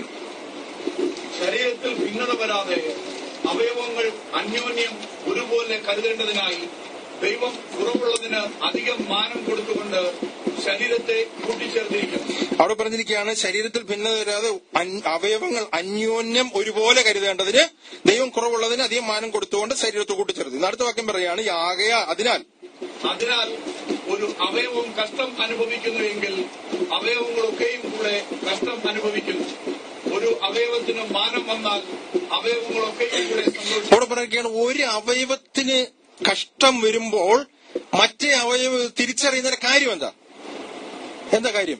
ശരീരത്തിൽ ഭിന്നത വരാതെ അവയവങ്ങൾ അന്യോന്യം ഒരുപോലെ കരുതേണ്ടതിനായി ദൈവം കുറവുള്ളതിന് അധികം മാനം കൊടുത്തുകൊണ്ട് ശരീരത്തെ കൂട്ടിച്ചേർത്തിരിക്കുന്നു അവിടെ പറഞ്ഞിരിക്കുകയാണ് ശരീരത്തിൽ ഭിന്നത വരാതെ അൻ- അവയവങ്ങൾ അന്യോന്യം ഒരുപോലെ കരുതേണ്ടതിന് ദൈവം കുറവുള്ളതിന് അധികം മാനം കൊടുത്തുകൊണ്ട് ശരീരത്തെ കൂട്ടിച്ചേർത്തി ഇന്ന് അടുത്ത വാക്യം പറയാണ് യാകയ അതിനാൽ അതിനാൽ ഒരു അവയവം കഷ്ടം അനുഭവിക്കുന്നുവെങ്കിൽ അവയവങ്ങളൊക്കെയും കൂടെ കഷ്ടം അനുഭവിക്കുന്നു ഒരു അവയവത്തിന് മാനം വന്നാൽ അവയവങ്ങളൊക്കെയും കൂടെ സന്തോഷിക്കും അവിടെ പറയുകയാണ് ഒരു അവയവത്തിന് കഷ്ടം വരുമ്പോൾ മറ്റേ അവയവം തിരിച്ചറിയുന്നതിന്റെ കാര്യം എന്താ എന്താ കാര്യം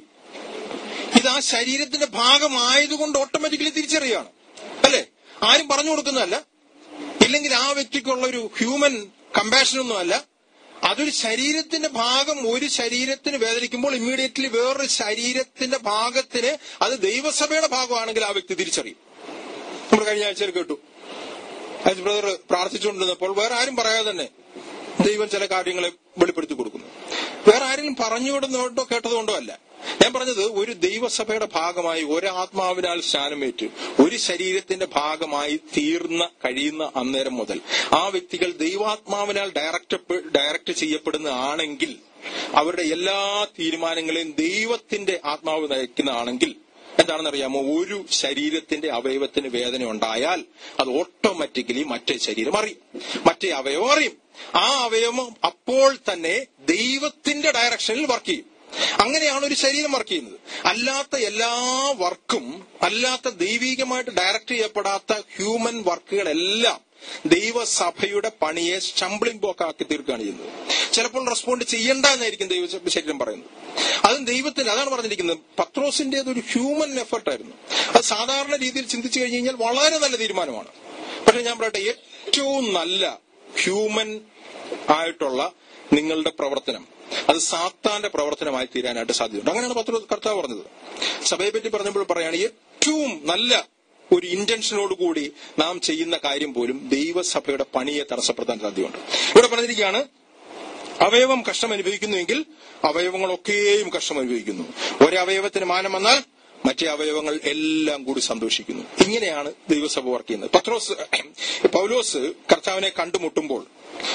ഇത് ആ ശരീരത്തിന്റെ ഭാഗമായതുകൊണ്ട് ഓട്ടോമാറ്റിക്കലി തിരിച്ചറിയുകയാണ് അല്ലേ ആരും പറഞ്ഞു കൊടുക്കുന്നതല്ല ഇല്ലെങ്കിൽ ആ വ്യക്തിക്കുള്ള ഒരു ഹ്യൂമൻ കമ്പാഷൻ ഒന്നും അല്ല അതൊരു ശരീരത്തിന്റെ ഭാഗം ഒരു ശരീരത്തിന് വേദനിക്കുമ്പോൾ ഇമ്മീഡിയറ്റ്ലി വേറൊരു ശരീരത്തിന്റെ ഭാഗത്തിന് അത് ദൈവസഭയുടെ ഭാഗമാണെങ്കിൽ ആ വ്യക്തി തിരിച്ചറിയും നമ്മൾ കഴിഞ്ഞ ആഴ്ചയിൽ കേട്ടു ആസ് ബ്രദർ പ്രാർത്ഥിച്ചുകൊണ്ടിരുന്നപ്പോൾ വേറെ ആരും പറയാതെ തന്നെ ദൈവം ചില കാര്യങ്ങളെ വെളിപ്പെടുത്തി കൊടുക്കുന്നു വേറെ ആരെങ്കിലും പറഞ്ഞുകൊണ്ടോ കേട്ടതുകൊണ്ടോ അല്ല ഞാൻ പറഞ്ഞത് ഒരു ദൈവസഭയുടെ ഭാഗമായി ഒരു ആത്മാവിനാൽ സ്നാനമേറ്റ് ഒരു ശരീരത്തിന്റെ ഭാഗമായി തീർന്ന കഴിയുന്ന അന്നേരം മുതൽ ആ വ്യക്തികൾ ദൈവാത്മാവിനാൽ ഡയറക്റ്റ് ഡയറക്റ്റ് ചെയ്യപ്പെടുന്നതാണെങ്കിൽ അവരുടെ എല്ലാ തീരുമാനങ്ങളെയും ദൈവത്തിന്റെ ആത്മാവ് നയിക്കുന്നതാണെങ്കിൽ എന്താണെന്നറിയാമോ ഒരു ശരീരത്തിന്റെ അവയവത്തിന് വേദന ഉണ്ടായാൽ അത് ഓട്ടോമാറ്റിക്കലി മറ്റേ ശരീരം അറിയും മറ്റേ അവയവം അറിയും ആ അവയവം അപ്പോൾ തന്നെ ദൈവത്തിന്റെ ഡയറക്ഷനിൽ വർക്ക് ചെയ്യും അങ്ങനെയാണ് ഒരു ശരീരം വർക്ക് ചെയ്യുന്നത് അല്ലാത്ത എല്ലാ വർക്കും അല്ലാത്ത ദൈവികമായിട്ട് ഡയറക്റ്റ് ചെയ്യപ്പെടാത്ത ഹ്യൂമൻ വർക്കുകളെല്ലാം ദൈവസഭയുടെ പണിയെ സ്റ്റംബ്ലിംഗ് ബ്ലോക്ക് ആക്കി തീർക്കുകയാണ് ചെയ്യുന്നത് ചിലപ്പോൾ റെസ്പോണ്ട് ചെയ്യണ്ട എന്നായിരിക്കും ദൈവ ശരീരം പറയുന്നത് അതും ദൈവത്തിന് അതാണ് പറഞ്ഞിരിക്കുന്നത് പത്രോസിന്റെ ഒരു ഹ്യൂമൻ എഫർട്ടായിരുന്നു അത് സാധാരണ രീതിയിൽ ചിന്തിച്ചു കഴിഞ്ഞു കഴിഞ്ഞാൽ വളരെ നല്ല തീരുമാനമാണ് പക്ഷെ ഞാൻ പറയട്ടെ ഏറ്റവും നല്ല ഹ്യൂമൻ ആയിട്ടുള്ള നിങ്ങളുടെ പ്രവർത്തനം അത് സാത്താന്റെ പ്രവർത്തനമായി തീരാനായിട്ട് സാധ്യതയുണ്ട് അങ്ങനെയാണ് പത്ര കർത്താവ് പറഞ്ഞത് സഭയെ പറ്റി പറഞ്ഞപ്പോൾ പറയാണ് ഏറ്റവും നല്ല ഒരു ഇന്റൻഷനോട് കൂടി നാം ചെയ്യുന്ന കാര്യം പോലും ദൈവസഭയുടെ പണിയെ തടസ്സപ്പെടുത്താൻ സാധ്യതയുണ്ട് ഇവിടെ പറഞ്ഞിരിക്കുകയാണ് അവയവം കഷ്ടം അനുഭവിക്കുന്നുവെങ്കിൽ അവയവങ്ങളൊക്കെയും കഷ്ടം അനുഭവിക്കുന്നു ഒരവയവത്തിന് മാനം വന്നാൽ മറ്റേ അവയവങ്ങൾ എല്ലാം കൂടി സന്തോഷിക്കുന്നു ഇങ്ങനെയാണ് ദൈവസഭ വർക്ക് ചെയ്യുന്നത് പത്രോസ് പൗലോസ് കർത്താവിനെ കണ്ടുമുട്ടുമ്പോൾ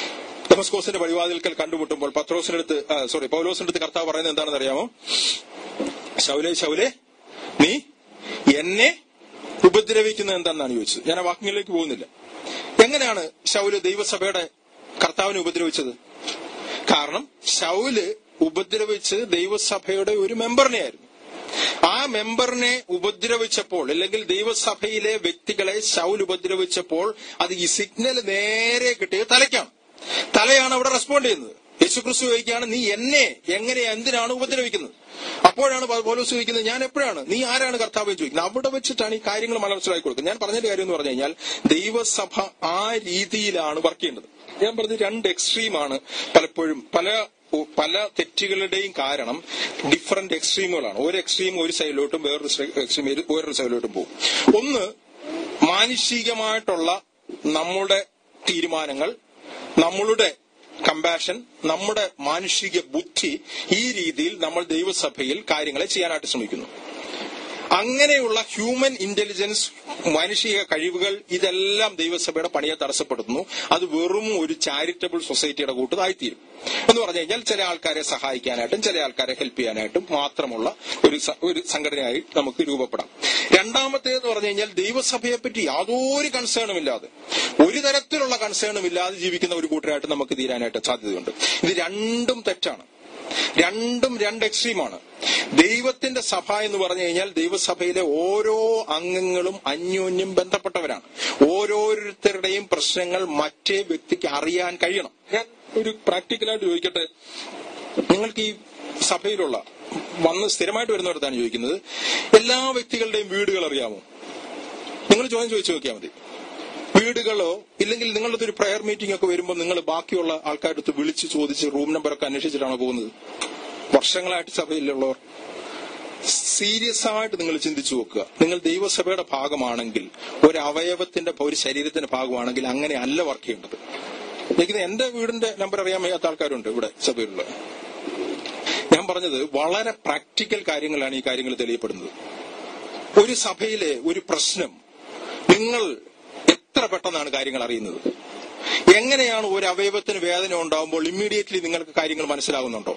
ഡെമസ്കോസിന്റെ വഴിവാതിൽക്കൽ കണ്ടുമുട്ടുമ്പോൾ പത്രോസിന്റെ അടുത്ത് സോറി പൗലോസിന്റെ അടുത്ത് കർത്താവ് പറയുന്നത് എന്താണെന്ന് അറിയാമോ ശൗലെ ശൗലെ നീ എന്നെ ഉപദ്രവിക്കുന്നത് എന്താണെന്നാണ് ചോദിച്ചത് ഞാൻ ആ വാക്യങ്ങളിലേക്ക് പോകുന്നില്ല എങ്ങനെയാണ് ശൗല് ദൈവസഭയുടെ കർത്താവിനെ ഉപദ്രവിച്ചത് കാരണം ശൗല് ഉപദ്രവിച്ച് ദൈവസഭയുടെ ഒരു മെമ്പറിനെയായിരുന്നു ആ മെമ്പറിനെ ഉപദ്രവിച്ചപ്പോൾ അല്ലെങ്കിൽ ദൈവസഭയിലെ വ്യക്തികളെ ശൗൽ ഉപദ്രവിച്ചപ്പോൾ അത് ഈ സിഗ്നൽ നേരെ കിട്ടിയത് തലയ്ക്കാണ് തലയാണ് അവിടെ റെസ്പോണ്ട് ചെയ്യുന്നത് യേശുക്രിസ്തു ചോദിക്കുകയാണ് നീ എന്നെ എങ്ങനെ എന്തിനാണ് ഉപദ്രവിക്കുന്നത് അപ്പോഴാണ് പോലോസ് ചോദിക്കുന്നത് ഞാൻ എപ്പോഴാണ് നീ ആരാണ് കർത്താവ് എന്ന് ചോദിക്കുന്നത് അവിടെ വെച്ചിട്ടാണ് ഈ കാര്യങ്ങൾ മനസ്സിലാക്കി കൊടുക്കുന്നത് ഞാൻ പറഞ്ഞ കാര്യം എന്ന് പറഞ്ഞു കഴിഞ്ഞാൽ ദൈവസഭ ആ രീതിയിലാണ് വർക്ക് ചെയ്യേണ്ടത് ഞാൻ പറഞ്ഞ രണ്ട് എക്സ്ട്രീമാണ് പലപ്പോഴും പല പല തെറ്റുകളുടെയും കാരണം ഡിഫറന്റ് എക്സ്ട്രീമുകളാണ് ഒരു എക്സ്ട്രീം ഒരു സൈഡിലോട്ടും വേറൊരു എക്സ്ട്രീം വേറൊരു സൈഡിലോട്ടും പോകും ഒന്ന് മാനുഷികമായിട്ടുള്ള നമ്മുടെ തീരുമാനങ്ങൾ നമ്മളുടെ കമ്പാഷൻ നമ്മുടെ മാനുഷിക ബുദ്ധി ഈ രീതിയിൽ നമ്മൾ ദൈവസഭയിൽ കാര്യങ്ങളെ ചെയ്യാനായിട്ട് ശ്രമിക്കുന്നു അങ്ങനെയുള്ള ഹ്യൂമൻ ഇന്റലിജൻസ് മാനുഷിക കഴിവുകൾ ഇതെല്ലാം ദൈവസഭയുടെ പണിയെ തടസ്സപ്പെടുത്തുന്നു അത് വെറും ഒരു ചാരിറ്റബിൾ സൊസൈറ്റിയുടെ കൂട്ടതായിത്തീരും എന്ന് പറഞ്ഞു കഴിഞ്ഞാൽ ചില ആൾക്കാരെ സഹായിക്കാനായിട്ടും ചില ആൾക്കാരെ ഹെൽപ്പ് ചെയ്യാനായിട്ടും മാത്രമുള്ള ഒരു സ- ഒരു സംഘടനയായി നമുക്ക് രൂപപ്പെടാം രണ്ടാമത്തേന്ന് പറഞ്ഞു കഴിഞ്ഞാൽ ദൈവസഭയെ പറ്റി യാതൊരു കൺസേണും ഇല്ലാതെ ഒരു തരത്തിലുള്ള കൺസേണും ഇല്ലാതെ ജീവിക്കുന്ന ഒരു കൂട്ടരായിട്ട് നമുക്ക് തീരാനായിട്ട് സാധ്യതയുണ്ട് ഇത് രണ്ടും തെറ്റാണ് രണ്ടും രണ്ട് എക്സ്ട്രീമാണ് ദൈവത്തിന്റെ സഭ എന്ന് പറഞ്ഞു കഴിഞ്ഞാൽ ദൈവസഭയിലെ ഓരോ അംഗങ്ങളും അന്യോന്യം ബന്ധപ്പെട്ടവരാണ് ഓരോരുത്തരുടെയും പ്രശ്നങ്ങൾ മറ്റേ വ്യക്തിക്ക് അറിയാൻ കഴിയണം ഞാൻ ഒരു പ്രാക്ടിക്കലായിട്ട് ചോദിക്കട്ടെ നിങ്ങൾക്ക് ഈ സഭയിലുള്ള വന്ന് സ്ഥിരമായിട്ട് വരുന്നവരത്താണ് ചോദിക്കുന്നത് എല്ലാ വ്യക്തികളുടെയും വീടുകൾ അറിയാമോ നിങ്ങൾ ചോദ്യം ചോദിച്ചു നോക്കിയാൽ മതി വീടുകളോ ഇല്ലെങ്കിൽ നിങ്ങളുടെ ഒരു പ്രയർ മീറ്റിംഗ് ഒക്കെ വരുമ്പോൾ നിങ്ങൾ ബാക്കിയുള്ള ആൾക്കാരുടെ അടുത്ത് വിളിച്ച് ചോദിച്ച് റൂം നമ്പറൊക്കെ അന്വേഷിച്ചിട്ടാണോ പോകുന്നത് വർഷങ്ങളായിട്ട് സഭയിലുള്ളവർ സീരിയസ് ആയിട്ട് നിങ്ങൾ ചിന്തിച്ചു നോക്കുക നിങ്ങൾ ദൈവസഭയുടെ ഭാഗമാണെങ്കിൽ ഒരു അവയവത്തിന്റെ ഒരു ശരീരത്തിന്റെ ഭാഗമാണെങ്കിൽ അങ്ങനെ അല്ല വർക്ക് ചെയ്യേണ്ടത് എനിക്ക് എന്റെ വീടിന്റെ നമ്പർ അറിയാൻ വയ്യാത്ത ആൾക്കാരുണ്ട് ഇവിടെ സഭയിലുള്ള ഞാൻ പറഞ്ഞത് വളരെ പ്രാക്ടിക്കൽ കാര്യങ്ങളാണ് ഈ കാര്യങ്ങൾ തെളിയപ്പെടുന്നത് ഒരു സഭയിലെ ഒരു പ്രശ്നം നിങ്ങൾ എത്ര പെട്ടെന്നാണ് കാര്യങ്ങൾ അറിയുന്നത് എങ്ങനെയാണ് ഒരു അവയവത്തിന് വേദന ഉണ്ടാകുമ്പോൾ ഇമ്മീഡിയറ്റ്ലി നിങ്ങൾക്ക് കാര്യങ്ങൾ മനസ്സിലാകുന്നുണ്ടോ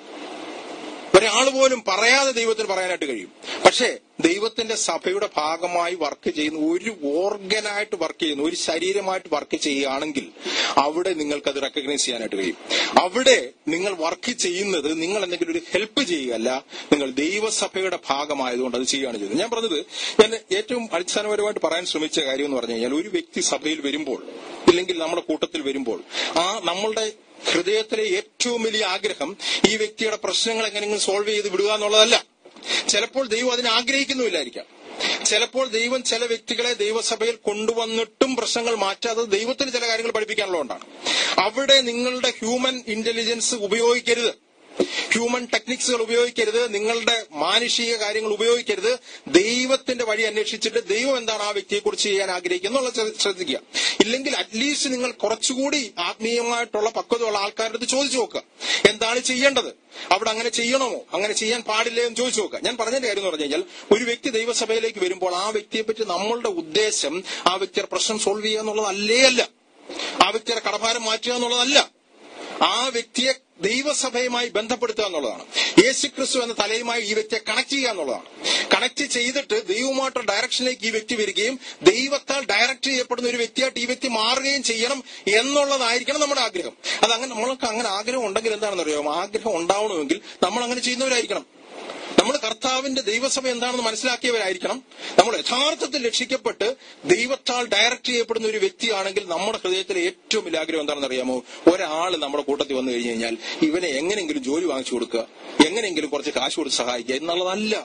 ഒരാൾ പോലും പറയാതെ ദൈവത്തിന് പറയാനായിട്ട് കഴിയും പക്ഷേ ദൈവത്തിന്റെ സഭയുടെ ഭാഗമായി വർക്ക് ചെയ്യുന്ന ഒരു ഓർഗനായിട്ട് വർക്ക് ചെയ്യുന്ന ഒരു ശരീരമായിട്ട് വർക്ക് ചെയ്യുകയാണെങ്കിൽ അവിടെ നിങ്ങൾക്ക് അത് റെക്കഗ്നൈസ് ചെയ്യാനായിട്ട് കഴിയും അവിടെ നിങ്ങൾ വർക്ക് ചെയ്യുന്നത് നിങ്ങൾ എന്തെങ്കിലും ഒരു ഹെൽപ്പ് ചെയ്യുകയല്ല നിങ്ങൾ ദൈവസഭയുടെ ഭാഗമായതുകൊണ്ട് അത് ചെയ്യുകയാണ് ചെയ്തത് ഞാൻ പറഞ്ഞത് ഞാൻ ഏറ്റവും അടിസ്ഥാനപരമായിട്ട് പറയാൻ ശ്രമിച്ച കാര്യം എന്ന് പറഞ്ഞു കഴിഞ്ഞാൽ ഒരു വ്യക്തി സഭയിൽ വരുമ്പോൾ ഇല്ലെങ്കിൽ നമ്മുടെ കൂട്ടത്തിൽ വരുമ്പോൾ ആ നമ്മളുടെ ഹൃദയത്തിലെ ഏറ്റവും വലിയ ആഗ്രഹം ഈ വ്യക്തിയുടെ പ്രശ്നങ്ങൾ എങ്ങനെയെങ്കിലും സോൾവ് ചെയ്ത് വിടുക എന്നുള്ളതല്ല ചിലപ്പോൾ ദൈവം അതിനെ ആഗ്രഹിക്കുന്നുമില്ലായിരിക്കാം ചിലപ്പോൾ ദൈവം ചില വ്യക്തികളെ ദൈവസഭയിൽ കൊണ്ടുവന്നിട്ടും പ്രശ്നങ്ങൾ മാറ്റാതെ ദൈവത്തിന് ചില കാര്യങ്ങൾ പഠിപ്പിക്കാനുള്ളതുകൊണ്ടാണ് അവിടെ നിങ്ങളുടെ ഹ്യൂമൻ ഇന്റലിജൻസ് ഉപയോഗിക്കരുത് ഹ്യൂമൻ ടെക്നിക്സുകൾ ഉപയോഗിക്കരുത് നിങ്ങളുടെ മാനുഷിക കാര്യങ്ങൾ ഉപയോഗിക്കരുത് ദൈവത്തിന്റെ വഴി അന്വേഷിച്ചിട്ട് ദൈവം എന്താണ് ആ വ്യക്തിയെക്കുറിച്ച് ചെയ്യാൻ ആഗ്രഹിക്കുന്നത് എന്നുള്ളത് ശ്ര- ശ്രദ്ധിക്കുക ഇല്ലെങ്കിൽ അറ്റ്ലീസ്റ്റ് നിങ്ങൾ കുറച്ചുകൂടി ആത്മീയമായിട്ടുള്ള പക്വതയുള്ള ആൾക്കാരുടെ അടുത്ത് ചോദിച്ചു നോക്കുക എന്താണ് ചെയ്യേണ്ടത് അവിടെ അങ്ങനെ ചെയ്യണമോ അങ്ങനെ ചെയ്യാൻ പാടില്ലേ എന്ന് ചോദിച്ചു നോക്കുക ഞാൻ പറഞ്ഞതിന്റെ കാര്യം എന്ന് പറഞ്ഞു കഴിഞ്ഞാൽ ഒരു വ്യക്തി ദൈവസഭയിലേക്ക് വരുമ്പോൾ ആ വ്യക്തിയെ പറ്റി നമ്മളുടെ ഉദ്ദേശം ആ വ്യക്തിയുടെ പ്രശ്നം സോൾവ് ചെയ്യുക എന്നുള്ളതല്ലേ അല്ല ആ വ്യക്തിയുടെ കടഭാരം മാറ്റുക എന്നുള്ളതല്ല ആ വ്യക്തിയെ ദൈവസഭയുമായി ബന്ധപ്പെടുത്തുക എന്നുള്ളതാണ് യേശുക്രിസ്തു എന്ന തലയുമായി ഈ വ്യക്തിയെ കണക്ട് ചെയ്യുക എന്നുള്ളതാണ് കണക്ട് ചെയ്തിട്ട് ദൈവമായിട്ടുള്ള ഡയറക്ഷനിലേക്ക് ഈ വ്യക്തി വരികയും ദൈവത്താൽ ഡയറക്ട് ചെയ്യപ്പെടുന്ന ഒരു വ്യക്തിയായിട്ട് ഈ വ്യക്തി മാറുകയും ചെയ്യണം എന്നുള്ളതായിരിക്കണം നമ്മുടെ ആഗ്രഹം അത് അങ്ങനെ നമ്മൾക്ക് അങ്ങനെ ആഗ്രഹം ഉണ്ടെങ്കിൽ എന്താണെന്ന് അറിയാമോ ആഗ്രഹം ഉണ്ടാവണമെങ്കിൽ നമ്മൾ അങ്ങനെ ചെയ്യുന്നവരായിരിക്കണം നമ്മൾ കർത്താവിന്റെ ദൈവസഭ എന്താണെന്ന് മനസ്സിലാക്കിയവരായിരിക്കണം നമ്മൾ യഥാർത്ഥത്തിൽ രക്ഷിക്കപ്പെട്ട് ദൈവത്താൽ ഡയറക്ട് ചെയ്യപ്പെടുന്ന ഒരു വ്യക്തിയാണെങ്കിൽ നമ്മുടെ ഹൃദയത്തിലെ ഏറ്റവും വലിയ ആഗ്രഹം എന്താണെന്ന് അറിയാമോ ഒരാൾ നമ്മുടെ കൂട്ടത്തിൽ വന്നു കഴിഞ്ഞു കഴിഞ്ഞാൽ ഇവനെ എങ്ങനെയെങ്കിലും ജോലി വാങ്ങിച്ചു കൊടുക്കുക എങ്ങനെയെങ്കിലും കുറച്ച് കാശ് കൊടുത്ത് സഹായിക്കുക എന്നുള്ളതല്ല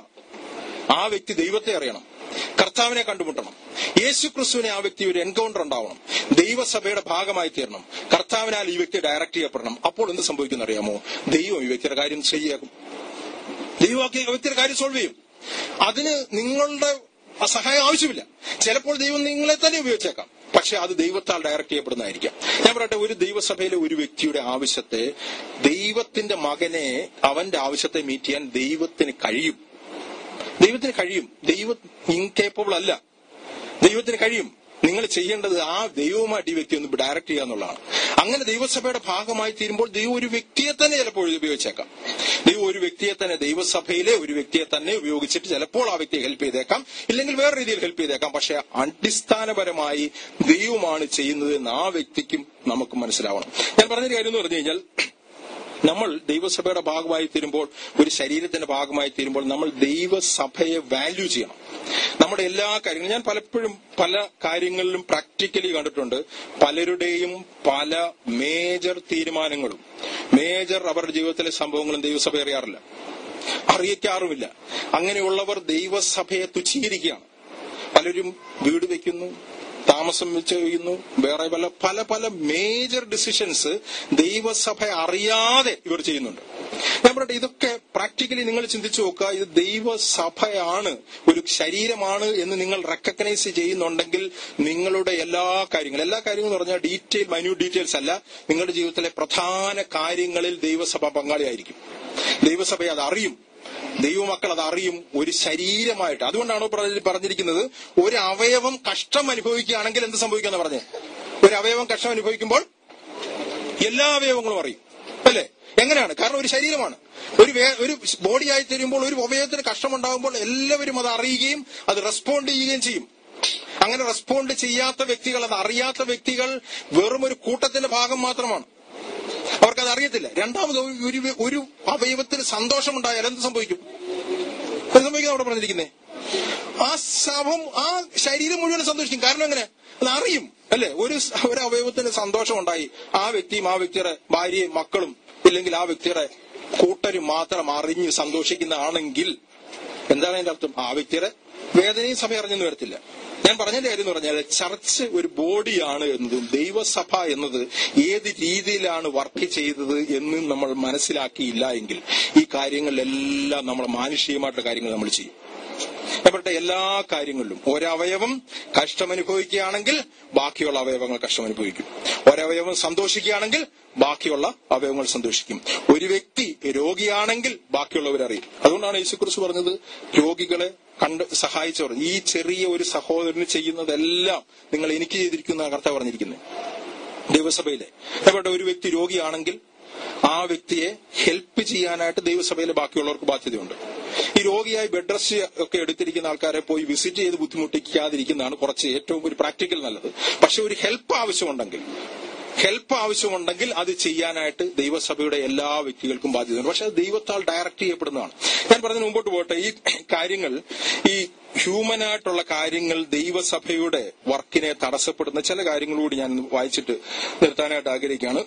ആ വ്യക്തി ദൈവത്തെ അറിയണം കർത്താവിനെ കണ്ടുമുട്ടണം യേശു ക്രിസ്തുവിനെ ആ വ്യക്തി ഒരു എൻകൗണ്ടർ ഉണ്ടാവണം ദൈവസഭയുടെ ഭാഗമായി തീരണം കർത്താവിനാൽ ഈ വ്യക്തി ഡയറക്ട് ചെയ്യപ്പെടണം അപ്പോൾ എന്ത് സംഭവിക്കുന്ന അറിയാമോ ദൈവം ഈ വ്യക്തിയുടെ കാര്യം ശരിയാക്കും ദൈവമാക്കി ആ വ്യക്തിയുടെ കാര്യം സോൾവ് ചെയ്യും അതിന് നിങ്ങളുടെ സഹായം ആവശ്യമില്ല ചിലപ്പോൾ ദൈവം നിങ്ങളെ തന്നെ ഉപയോഗിച്ചേക്കാം പക്ഷെ അത് ദൈവത്താൽ ഡയറക്ട് ചെയ്യപ്പെടുന്നതായിരിക്കാം ഞാൻ പറയട്ടെ ഒരു ദൈവസഭയിലെ ഒരു വ്യക്തിയുടെ ആവശ്യത്തെ ദൈവത്തിന്റെ മകനെ അവന്റെ ആവശ്യത്തെ മീറ്റ് ചെയ്യാൻ ദൈവത്തിന് കഴിയും ദൈവത്തിന് കഴിയും ദൈവം ഇൻകേപ്പബിൾ അല്ല ദൈവത്തിന് കഴിയും നിങ്ങൾ ചെയ്യേണ്ടത് ആ ദൈവവുമായിട്ട് ഈ വ്യക്തി ഒന്ന് ഡയറക്ട് ചെയ്യുക എന്നുള്ളതാണ് അങ്ങനെ ദൈവസഭയുടെ ഭാഗമായി തീരുമ്പോൾ ദൈവം ഒരു വ്യക്തിയെ തന്നെ ചിലപ്പോൾ ഉപയോഗിച്ചേക്കാം ദൈവം ഒരു വ്യക്തിയെ തന്നെ ദൈവസഭയിലെ ഒരു വ്യക്തിയെ തന്നെ ഉപയോഗിച്ചിട്ട് ചിലപ്പോൾ ആ വ്യക്തിയെ ഹെൽപ്പ് ചെയ്തേക്കാം ഇല്ലെങ്കിൽ വേറെ രീതിയിൽ ഹെൽപ്പ് ചെയ്തേക്കാം പക്ഷെ അടിസ്ഥാനപരമായി ദൈവമാണ് ചെയ്യുന്നത് എന്ന് ആ വ്യക്തിക്കും നമുക്ക് മനസ്സിലാവണം ഞാൻ പറഞ്ഞൊരു കാര്യം എന്ന് പറഞ്ഞു കഴിഞ്ഞാൽ നമ്മൾ ദൈവസഭയുടെ ഭാഗമായി തീരുമ്പോൾ ഒരു ശരീരത്തിന്റെ ഭാഗമായി തീരുമ്പോൾ നമ്മൾ ദൈവസഭയെ വാല്യൂ ചെയ്യണം നമ്മുടെ എല്ലാ കാര്യങ്ങളും ഞാൻ പലപ്പോഴും പല കാര്യങ്ങളിലും പ്രാക്ടിക്കലി കണ്ടിട്ടുണ്ട് പലരുടെയും പല മേജർ തീരുമാനങ്ങളും മേജർ അവരുടെ ജീവിതത്തിലെ സംഭവങ്ങളും ദൈവസഭ അറിയാറില്ല അറിയിക്കാറുമില്ല അങ്ങനെയുള്ളവർ ദൈവസഭയെ തുച്ഛീകരിക്കുകയാണ് പലരും വീട് വെക്കുന്നു താമസം വെച്ച് ചെയ്യുന്നു വേറെ പല പല പല മേജർ ഡിസിഷൻസ് ദൈവസഭ അറിയാതെ ഇവർ ചെയ്യുന്നുണ്ട് ഞാൻ പറയട്ടെ ഇതൊക്കെ പ്രാക്ടിക്കലി നിങ്ങൾ ചിന്തിച്ചു നോക്കുക ഇത് ദൈവസഭയാണ് ഒരു ശരീരമാണ് എന്ന് നിങ്ങൾ റെക്കഗ്നൈസ് ചെയ്യുന്നുണ്ടെങ്കിൽ നിങ്ങളുടെ എല്ലാ കാര്യങ്ങളും എല്ലാ കാര്യങ്ങളും എന്ന് പറഞ്ഞാൽ ഡീറ്റെയിൽ മൈന്യൂട്ട് ഡീറ്റെയിൽസ് അല്ല നിങ്ങളുടെ ജീവിതത്തിലെ പ്രധാന കാര്യങ്ങളിൽ ദൈവസഭ പങ്കാളിയായിരിക്കും ദൈവസഭ അത് അറിയും ദൈവമക്കൾ അത് അറിയും ഒരു ശരീരമായിട്ട് അതുകൊണ്ടാണ് പറഞ്ഞ- പറഞ്ഞിരിക്കുന്നത് ഒരു അവയവം കഷ്ടം അനുഭവിക്കുകയാണെങ്കിൽ എന്ത് സംഭവിക്കാന്ന് പറഞ്ഞേ ഒരു അവയവം കഷ്ടം അനുഭവിക്കുമ്പോൾ എല്ലാ അവയവങ്ങളും അറിയും അല്ലേ എങ്ങനെയാണ് കാരണം ഒരു ശരീരമാണ് ഒരു വേ- ഒരു ബോഡിയായി തരുമ്പോൾ ഒരു അവയവത്തിന് കഷ്ടമുണ്ടാകുമ്പോൾ എല്ലാവരും അത് അറിയുകയും അത് റെസ്പോണ്ട് ചെയ്യുകയും ചെയ്യും അങ്ങനെ റെസ്പോണ്ട് ചെയ്യാത്ത വ്യക്തികൾ അത് അറിയാത്ത വ്യക്തികൾ വെറും ഒരു കൂട്ടത്തിന്റെ ഭാഗം മാത്രമാണ് അവർക്കത് അറിയത്തില്ല രണ്ടാമത് ഒരു- ഒരു ഒരു അവയവത്തിന് സന്തോഷമുണ്ടായാൽ എന്ത് സംഭവിക്കും എന്ത് സംഭവിക്കും അവിടെ പറഞ്ഞിരിക്കുന്നേ ആ ശവം ആ ശരീരം മുഴുവൻ സന്തോഷിക്കും കാരണം എങ്ങനെ അത് അറിയും അല്ലെ ഒരു സ- ഒരു അവയവത്തിന് സന്തോഷം ഉണ്ടായി ആ വ്യക്തിയും ആ വ്യക്തിയുടെ ഭാര്യയും മക്കളും ഇല്ലെങ്കിൽ ആ വ്യക്തിയുടെ കൂട്ടരും മാത്രം അറിഞ്ഞ് സന്തോഷിക്കുന്നതാണെങ്കിൽ എന്താണ് അതിന്റെ അർത്ഥം ആ വ്യക്തിയുടെ വേദനയും സഭ അറിഞ്ഞെന്ന് വരത്തില്ല ഞാൻ പറഞ്ഞതിന്റെ കാര്യം എന്ന് പറഞ്ഞാൽ ചർച്ച് ഒരു ബോഡിയാണ് എന്നതും ദൈവസഭ എന്നത് ഏത് രീതിയിലാണ് വർക്ക് ചെയ്തത് എന്നും നമ്മൾ മനസ്സിലാക്കിയില്ല എങ്കിൽ ഈ കാര്യങ്ങളിലെല്ലാം നമ്മൾ മാനുഷികമായിട്ടുള്ള കാര്യങ്ങൾ നമ്മൾ ചെയ്യും ഞാൻ പറയട്ടെ എല്ലാ കാര്യങ്ങളിലും ഒരവയവം കഷ്ടമനുഭവിക്കുകയാണെങ്കിൽ ബാക്കിയുള്ള അവയവങ്ങൾ കഷ്ടമനുഭവിക്കും ഒരവയവം സന്തോഷിക്കുകയാണെങ്കിൽ ബാക്കിയുള്ള അവയവങ്ങൾ സന്തോഷിക്കും ഒരു വ്യക്തി രോഗിയാണെങ്കിൽ ബാക്കിയുള്ളവരറിയും അതുകൊണ്ടാണ് യേശുക്കുറിച്ച് പറഞ്ഞത് രോഗികളെ കണ്ട് സഹായിച്ചവർ ഈ ചെറിയ ഒരു സഹോദരന് ചെയ്യുന്നതെല്ലാം നിങ്ങൾ എനിക്ക് ചെയ്തിരിക്കുന്ന കർത്ത പറഞ്ഞിരിക്കുന്നത് ദൈവസഭയിലെ എവിടെ ഒരു വ്യക്തി രോഗിയാണെങ്കിൽ ആ വ്യക്തിയെ ഹെൽപ്പ് ചെയ്യാനായിട്ട് ദൈവസഭയിലെ ബാക്കിയുള്ളവർക്ക് ബാധ്യതയുണ്ട് ഈ രോഗിയായി ബെഡ് റെസ്റ്റ് ഒക്കെ എടുത്തിരിക്കുന്ന ആൾക്കാരെ പോയി വിസിറ്റ് ചെയ്ത് ബുദ്ധിമുട്ടിക്കാതിരിക്കുന്നതാണ് കുറച്ച് ഏറ്റവും ഒരു പ്രാക്ടിക്കൽ നല്ലത് പക്ഷെ ഒരു ഹെൽപ്പ് ആവശ്യമുണ്ടെങ്കിൽ ഹെൽപ്പ് ആവശ്യമുണ്ടെങ്കിൽ അത് ചെയ്യാനായിട്ട് ദൈവസഭയുടെ എല്ലാ വ്യക്തികൾക്കും ബാധ്യതയുണ്ട് പക്ഷെ അത് ദൈവത്താൽ ഡയറക്റ്റ് ചെയ്യപ്പെടുന്നതാണ് ഞാൻ പറഞ്ഞതിന് മുമ്പോട്ട് പോട്ടെ ഈ കാര്യങ്ങൾ ഈ ഹ്യൂമൻ ആയിട്ടുള്ള കാര്യങ്ങൾ ദൈവസഭയുടെ വർക്കിനെ തടസ്സപ്പെടുന്ന ചില കാര്യങ്ങളൂടി ഞാൻ വായിച്ചിട്ട് നിർത്താനായിട്ട് ആഗ്രഹിക്കുകയാണ്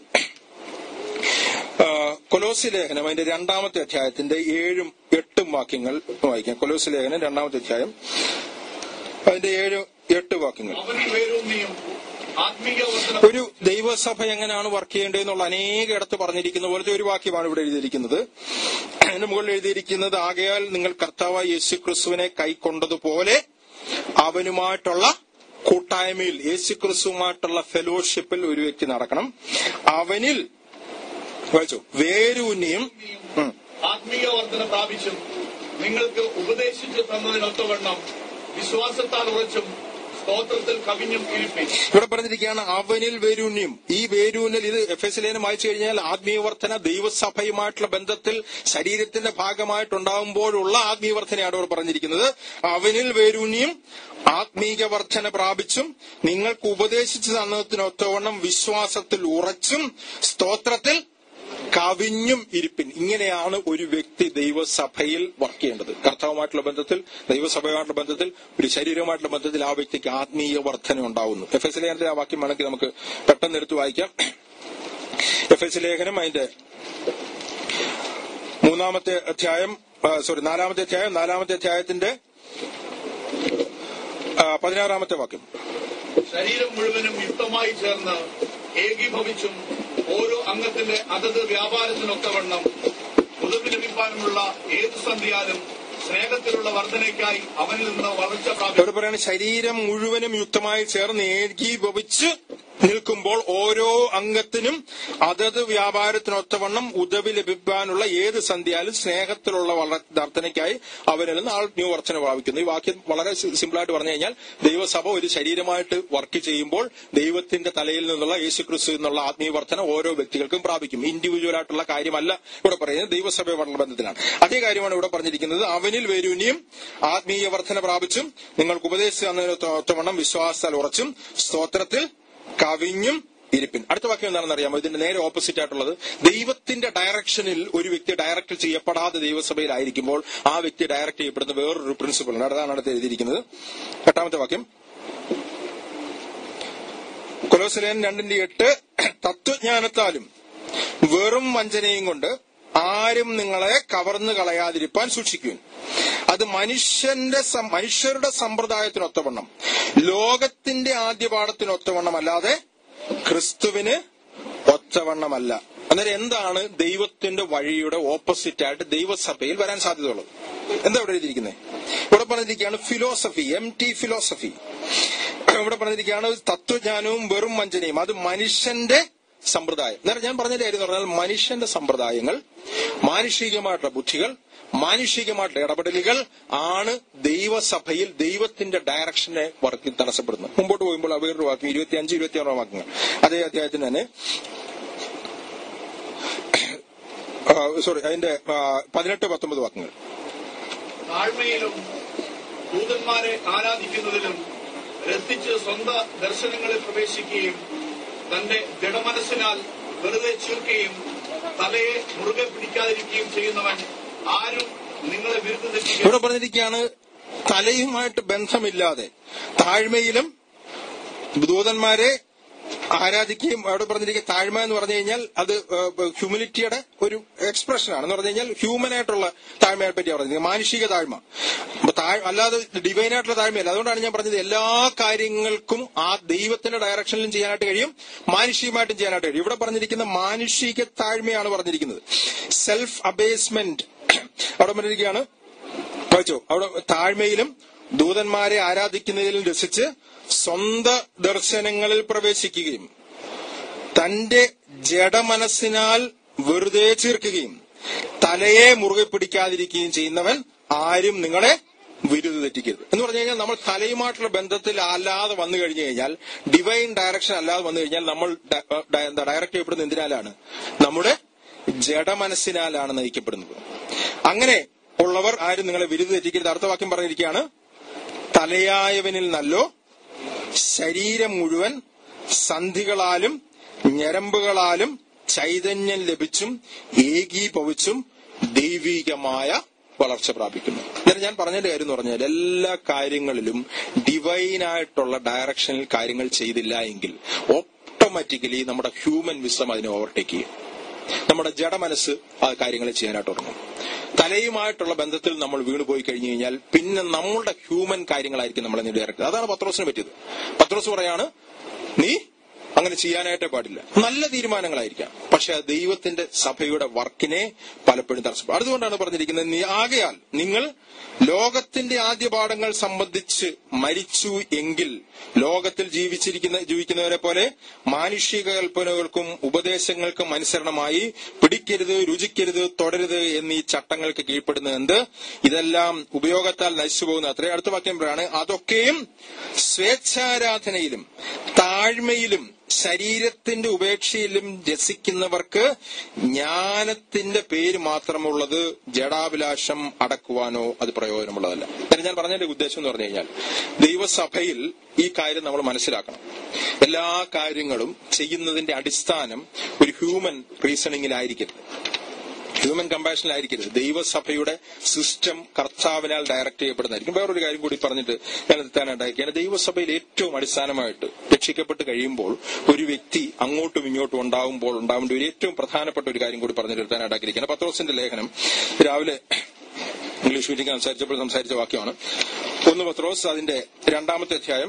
ആ, കൊലോസി ലേഖനം അതിന്റെ രണ്ടാമത്തെ അധ്യായത്തിന്റെ ഏഴും എട്ടും വാക്യങ്ങൾ വായിക്കാം കൊലോസി ലേഖനം രണ്ടാമത്തെ അധ്യായം അതിന്റെ ഏഴ് എട്ട് വാക്യങ്ങൾ അവനിൽ വേരൂന്നിയും ആത്മീക വർധന ഒരു ദൈവസഭ എങ്ങനെയാണ് വർക്ക് ചെയ്യേണ്ടതെന്നുള്ള അനേക ഇടത്ത് പറഞ്ഞിരിക്കുന്ന പോലത്തെ ഒരു വാക്യമാണ് ഇവിടെ എഴുതിയിരിക്കുന്നത് അതിന് മുകളിൽ എഴുതിയിരിക്കുന്നത് ആകയാൽ നിങ്ങൾ കർത്താവായ യേശു ക്രിസ്തുവിനെ കൈക്കൊണ്ടതുപോലെ അവനുമായിട്ടുള്ള കൂട്ടായ്മയിൽ യേശു ക്രിസ്തുവുമായിട്ടുള്ള ഫെലോഷിപ്പിൽ ഒരു വ്യക്തി നടക്കണം അവനിൽ വായിച്ചു വേരൂന്നിയും ഉം, ആത്മീയ വർധന പ്രാപിച്ചും നിങ്ങൾക്ക് ഉപദേശിച്ചു തന്നതിനൊത്തവണ്ണം വിശ്വാസത്താൽ ഉറച്ചും സ്തോത്രത്തിൽ കവിഞ്ഞും ഇരിപ്പിൻ ഇവിടെ പറഞ്ഞിരിക്കുകയാണ് അവനിൽ വേരൂന്യം ഈ വേരൂന്നൽ ഇത് എഫ് എസ് ലേനം വായിച്ചു കഴിഞ്ഞാൽ ആത്മീയവർദ്ധന ദൈവസഭയുമായിട്ടുള്ള ബന്ധത്തിൽ ശരീരത്തിന്റെ ഭാഗമായിട്ടുണ്ടാകുമ്പോഴുള്ള ആത്മീയവർദ്ധനയാണ് ഇവിടെ പറഞ്ഞിരിക്കുന്നത് അവനിൽ വേരൂന്യം ആത്മീക വർധന പ്രാപിച്ചും നിങ്ങൾക്ക് ഉപദേശിച്ചു തന്നതിനൊത്തവണ്ണം വിശ്വാസത്തിൽ ഉറച്ചും സ്തോത്രത്തിൽ കവിഞ്ഞും ഇരിപ്പിൻ ഇങ്ങനെയാണ് ഒരു വ്യക്തി ദൈവസഭയിൽ വർക്ക് ചെയ്യേണ്ടത് കർത്താവുമായിട്ടുള്ള ബന്ധത്തിൽ ദൈവസഭയുമായിട്ടുള്ള ബന്ധത്തിൽ ഒരു ശരീരവുമായിട്ടുള്ള ബന്ധത്തിൽ ആ വ്യക്തിക്ക് ആത്മീയ വർധന ഉണ്ടാവുന്നു എഫ് എസ് ലേഖനത്തിലെ ആ വാക്യം വേണമെങ്കിൽ നമുക്ക് പെട്ടെന്ന് എടുത്തു വായിക്കാം എഫ് എസ് ലേഖനം അതിന്റെ മൂന്നാമത്തെ അധ്യായം സോറി നാലാമത്തെ അധ്യായം നാലാമത്തെ അധ്യായത്തിന്റെ ആ, പതിനാറാമത്തെ വാക്യം ശരീരം മുഴുവനും യുക്തമായി ചേർന്ന് ഏകീഭവിച്ചും ഓരോ അംഗത്തിന്റെ അതത് വ്യാപാരത്തിനൊത്തവണ്ണം മുതൽ ലഭിക്കാനുമുള്ള ഏത് സന്ധിയാലും സ്നേഹത്തിലുള്ള വർധനയ്ക്കായി അവനിൽ നിന്ന് വളർച്ച പ്രാപിക്കും ഇവിടെ പറയുന്നത് ശരീരം മുഴുവനും യുക്തമായി ചേർന്ന് ഏകീഭവിച്ച് നിൽക്കുമ്പോൾ ഓരോ അംഗത്തിനും അതത് വ്യാപാരത്തിനൊത്തവണ്ണം ഉദവി ലഭിക്കാനുള്ള ഏത് സന്ധ്യയിലും സ്നേഹത്തിലുള്ള വർധനയ്ക്കായി അവരിൽ നിന്ന് ആത്മീയ വർധന പ്രാപിക്കുന്നു ഈ വാക്യം വളരെ സിമ്പിളായിട്ട് പറഞ്ഞു കഴിഞ്ഞാൽ ദൈവസഭ ഒരു ശരീരമായിട്ട് വർക്ക് ചെയ്യുമ്പോൾ ദൈവത്തിന്റെ തലയിൽ നിന്നുള്ള യേശുക്രിസ്തു എന്നുള്ള ആത്മീയ വർധന ഓരോ വ്യക്തികൾക്കും പ്രാപിക്കും ഇൻഡിവിജ്വൽ ആയിട്ടുള്ള കാര്യമല്ല ഇവിടെ പറയുന്നത് ദൈവസഭയുള്ള ബന്ധത്തിലാണ് അതേ കാര്യമാണ് ഇവിടെ പറഞ്ഞിരിക്കുന്നത് അവനിൽ വരുനിയും ആത്മീയ വർധന പ്രാപിച്ചും നിങ്ങൾക്ക് ഉപദേശിച്ചു തന്നതിന് ഒത്തവണ്ണം വിശ്വാസത്താൽ ഉറച്ചും സ്തോത്രത്തിൽ കവിഞ്ഞും ഇരിപ്പിൻ അടുത്ത വാക്യം എന്താണെന്ന് അറിയാമോ ഇതിന്റെ നേരെ ഓപ്പോസിറ്റ് ആയിട്ടുള്ളത് ദൈവത്തിന്റെ ഡയറക്ഷനിൽ ഒരു വ്യക്തി ഡയറക്ട് ചെയ്യപ്പെടാതെ ദൈവസഭയിലായിരിക്കുമ്പോൾ ആ വ്യക്തി ഡയറക്ട് ചെയ്യപ്പെടുന്ന വേറൊരു പ്രിൻസിപ്പിൾ ഉണ്ട് അതാണ് അടുത്ത് എഴുതിയിരിക്കുന്നത് എട്ടാമത്തെ വാക്യം കൊലോസലേൻ രണ്ടിന്റെ എട്ട് തത്വജ്ഞാനത്താലും വെറും വഞ്ചനയും കൊണ്ട് ആരും നിങ്ങളെ കവർന്നു കളയാതിരിപ്പാൻ സൂക്ഷിക്കും അത് മനുഷ്യന്റെ സം- മനുഷ്യരുടെ സമ്പ്രദായത്തിനൊത്തവണ്ണം ലോകത്തിന്റെ ആദ്യപാഠത്തിനൊത്തവണ്ണം അല്ലാതെ ക്രിസ്തുവിന് ഒത്തവണ്ണമല്ല അന്നേരം എന്താണ് ദൈവത്തിന്റെ വഴിയുടെ ഓപ്പോസിറ്റ് ആയിട്ട് ദൈവസഭയിൽ വരാൻ സാധ്യതയുള്ളത് എന്താ ഇവിടെ എഴുതിയിരിക്കുന്നത് ഇവിടെ പറഞ്ഞിരിക്കുകയാണ് ഫിലോസഫി എം ടി ഫിലോസഫി ഇവിടെ പറഞ്ഞിരിക്കുകയാണ് തത്വജ്ഞാനവും വെറും വഞ്ചനയും അത് മനുഷ്യന്റെ സമ്പ്രദായം നേരം ഞാൻ പറഞ്ഞ കാര്യം എന്ന് പറഞ്ഞാൽ മനുഷ്യന്റെ സമ്പ്രദായങ്ങൾ മാനുഷികമായിട്ടുള്ള ബുദ്ധികൾ മാനുഷികമായിട്ടുള്ള ഇടപെടലുകൾ ആണ് ദൈവസഭയിൽ ദൈവത്തിന്റെ ഡയറക്ഷനെ വർക്കി തടസ്സപ്പെടുന്നത് മുമ്പോട്ട് പോകുമ്പോൾ വേറൊരു വാക്യം ഇരുപത്തി അഞ്ച് ഇരുപത്തി ആറാം വാക്യങ്ങൾ അതേ അധ്യായത്തിന് തന്നെ സോറി അതിന്റെ ആ, പതിനെട്ട് പത്തൊമ്പത് വാക്യങ്ങൾ താഴ്മയിലും ദൂതന്മാരെ ആരാധിക്കുന്നതിലും രസിച്ച് സ്വന്തം ദർശനങ്ങളിൽ പ്രവേശിക്കുകയും തന്റെ ദൃഢമനസ്സിനാൽ വെറുതെ ചീർക്കുകയും തലയെ മുറുകെ പിടിക്കാതിരിക്കുകയും ചെയ്യുന്നവൻ ആരും നിങ്ങളെ വിരുദ്ധ തെറ്റിക്കുക ഇവിടെ പറഞ്ഞിരിക്കുകയാണ് തലയുമായിട്ട് ബന്ധമില്ലാതെ താഴ്മയിലും ദൂതന്മാരെ ആരാധിക്കുകയും അവിടെ പറഞ്ഞിരിക്കുക താഴ്മ എന്ന് പറഞ്ഞു കഴിഞ്ഞാൽ അത് ഹ്യൂമിനിറ്റിയുടെ ഒരു എക്സ്പ്രഷനാണ് എന്ന് പറഞ്ഞു കഴിഞ്ഞാൽ ഹ്യൂമൻ ആയിട്ടുള്ള താഴ്മയെ പറ്റിയാണ് പറഞ്ഞത് മാനുഷിക താഴ്മ അപ്പൊ താഴ്- അല്ലാതെ ഡിവൈൻ ആയിട്ടുള്ള താഴ്മയല്ല അതുകൊണ്ടാണ് ഞാൻ പറഞ്ഞത് എല്ലാ കാര്യങ്ങൾക്കും ആ ദൈവത്തിന്റെ ഡയറക്ഷനിലും ചെയ്യാനായിട്ട് കഴിയും മാനുഷികമായിട്ടും ചെയ്യാനായിട്ട് കഴിയും ഇവിടെ പറഞ്ഞിരിക്കുന്ന മാനുഷിക താഴ്മയാണ് പറഞ്ഞിരിക്കുന്നത് സെൽഫ് അബേസ്മെന്റ് അവിടെ പറഞ്ഞിരിക്കുകയാണ് വായിച്ചോ അവിടെ താഴ്മയിലും ദൂതന്മാരെ ആരാധിക്കുന്നതിലും രസിച്ച് സ്വന്ത ദർശനങ്ങളിൽ പ്രവേശിക്കുകയും തന്റെ ജഡമനസ്സിനാൽ വെറുതെ ചീർക്കുകയും തലയെ മുറുകെ പിടിക്കാതിരിക്കുകയും ചെയ്യുന്നവൻ ആരും നിങ്ങളെ വിരുദ്ധ തെറ്റിക്കരുത് എന്ന് പറഞ്ഞു കഴിഞ്ഞാൽ നമ്മൾ തലയുമായിട്ടുള്ള ബന്ധത്തിൽ അല്ലാതെ വന്നു കഴിഞ്ഞു കഴിഞ്ഞാൽ ഡിവൈൻ ഡയറക്ഷൻ അല്ലാതെ വന്നു കഴിഞ്ഞാൽ നമ്മൾ ഡ- ഡ- എന്താ ഡയറക്ട് ചെയ്യപ്പെടുന്നത് എന്തിനാലാണ് നമ്മുടെ ജഡമനസ്സിനാലാണ് നയിക്കപ്പെടുന്നത് അങ്ങനെ ഉള്ളവർ ആരും നിങ്ങളെ വിരുദ്ധ തെറ്റിക്കരുത് അടുത്ത വാക്യം പറഞ്ഞിരിക്കുകയാണ് തലയായവനിൽ നല്ലോ ശരീരം മുഴുവൻ സന്ധികളാലും ഞരമ്പുകളാലും ചൈതന്യം ലഭിച്ചും ഏകീഭവിച്ചും ദൈവികമായ വളർച്ച പ്രാപിക്കുന്നു എന്നാൽ ഞാൻ പറഞ്ഞതിന്റെ കാര്യം എന്ന് പറഞ്ഞാൽ എല്ലാ കാര്യങ്ങളിലും ഡിവൈനായിട്ടുള്ള ഡയറക്ഷനിൽ കാര്യങ്ങൾ ചെയ്തില്ല എങ്കിൽ ഓട്ടോമാറ്റിക്കലി നമ്മുടെ ഹ്യൂമൻ വിസം അതിനെ ഓവർടേക്ക് ചെയ്യും നമ്മുടെ ജഡമനസ്സ് ആ കാര്യങ്ങൾ ചെയ്യാനായിട്ട് തുടങ്ങും തലയുമായിട്ടുള്ള ബന്ധത്തിൽ നമ്മൾ വീണു പോയി കഴിഞ്ഞു കഴിഞ്ഞാൽ പിന്നെ നമ്മളുടെ ഹ്യൂമൻ കാര്യങ്ങളായിരിക്കും നമ്മളെ ഡയറക്റ്റ് അതാണ് പത്രോസിന് പറ്റിയത് പത്രോസ് പറയാണ് നീ അങ്ങനെ ചെയ്യാനായിട്ടേ പാടില്ല നല്ല തീരുമാനങ്ങളായിരിക്കാം പക്ഷെ അത് ദൈവത്തിന്റെ സഭയുടെ വർക്കിനെ പലപ്പോഴും തടസ്സപ്പെടും അതുകൊണ്ടാണ് പറഞ്ഞിരിക്കുന്നത് നീ ആകയാൽ നിങ്ങൾ ലോകത്തിന്റെ ആദ്യ പാഠങ്ങൾ സംബന്ധിച്ച് മരിച്ചു എങ്കിൽ ലോകത്തിൽ ജീവിച്ചിരിക്കുന്ന ജീവിക്കുന്നവരെ പോലെ മാനുഷിക കൽപ്പനകൾക്കും ഉപദേശങ്ങൾക്കും അനുസരണമായി പിടിക്കരുത് രുചിക്കരുത് തുടരുത് എന്നീ ചട്ടങ്ങൾക്ക് കീഴ്പ്പെടുന്നത് എന്ത് ഇതെല്ലാം ഉപയോഗത്താൽ നശിച്ചു പോകുന്ന അത്രേ അടുത്ത വാക്യം പറയാണ് അതൊക്കെയും സ്വേച്ഛാരാധനയിലും താഴ്മയിലും ശരീരത്തിന്റെ ഉപേക്ഷയിലും രസിക്കുന്നവർക്ക് ജ്ഞാനത്തിന്റെ പേര് മാത്രമുള്ളത് ജഡാഭിലാഷം അടക്കുവാനോ അത് പ്രയോജനമുള്ളതല്ല കാര്യം ഞാൻ പറഞ്ഞതിന്റെ ഉദ്ദേശം എന്ന് പറഞ്ഞു കഴിഞ്ഞാൽ ദൈവസഭയിൽ ഈ കാര്യം നമ്മൾ മനസ്സിലാക്കണം എല്ലാ കാര്യങ്ങളും ചെയ്യുന്നതിന്റെ അടിസ്ഥാനം ഒരു ഹ്യൂമൻ റീസണിങ്ങിലായിരിക്കരുത് ഹ്യൂമൻ കമ്പാഷനിലായിരിക്കരുത് ദൈവസഭയുടെ സിസ്റ്റം കർത്താവിനാൽ ഡയറക്ട് ചെയ്യപ്പെടുന്നതായിരിക്കും വേറൊരു കാര്യം കൂടി പറഞ്ഞിട്ട് ഞാൻ എത്താനായിട്ടായിരിക്കുകയാണ് ദൈവസഭയിൽ ഏറ്റവും അടിസ്ഥാനമായിട്ട് രക്ഷിക്കപ്പെട്ട് കഴിയുമ്പോൾ ഒരു വ്യക്തി അങ്ങോട്ടും ഇങ്ങോട്ടും ഉണ്ടാകുമ്പോൾ ഉണ്ടാവേണ്ട ഒരു ഏറ്റവും പ്രധാനപ്പെട്ട ഒരു കാര്യം കൂടി പറഞ്ഞു നിർത്താനായിട്ടാക്കിയിരിക്കുകയാണ് പത്രോസിന്റെ ലേഖനം രാവിലെ ഇംഗ്ലീഷ് മീറ്റിംഗ് സംസാരിച്ചപ്പോൾ സംസാരിച്ച വാക്യമാണ് ഒന്ന് പത്രോസ് അതിന്റെ രണ്ടാമത്തെ അധ്യായം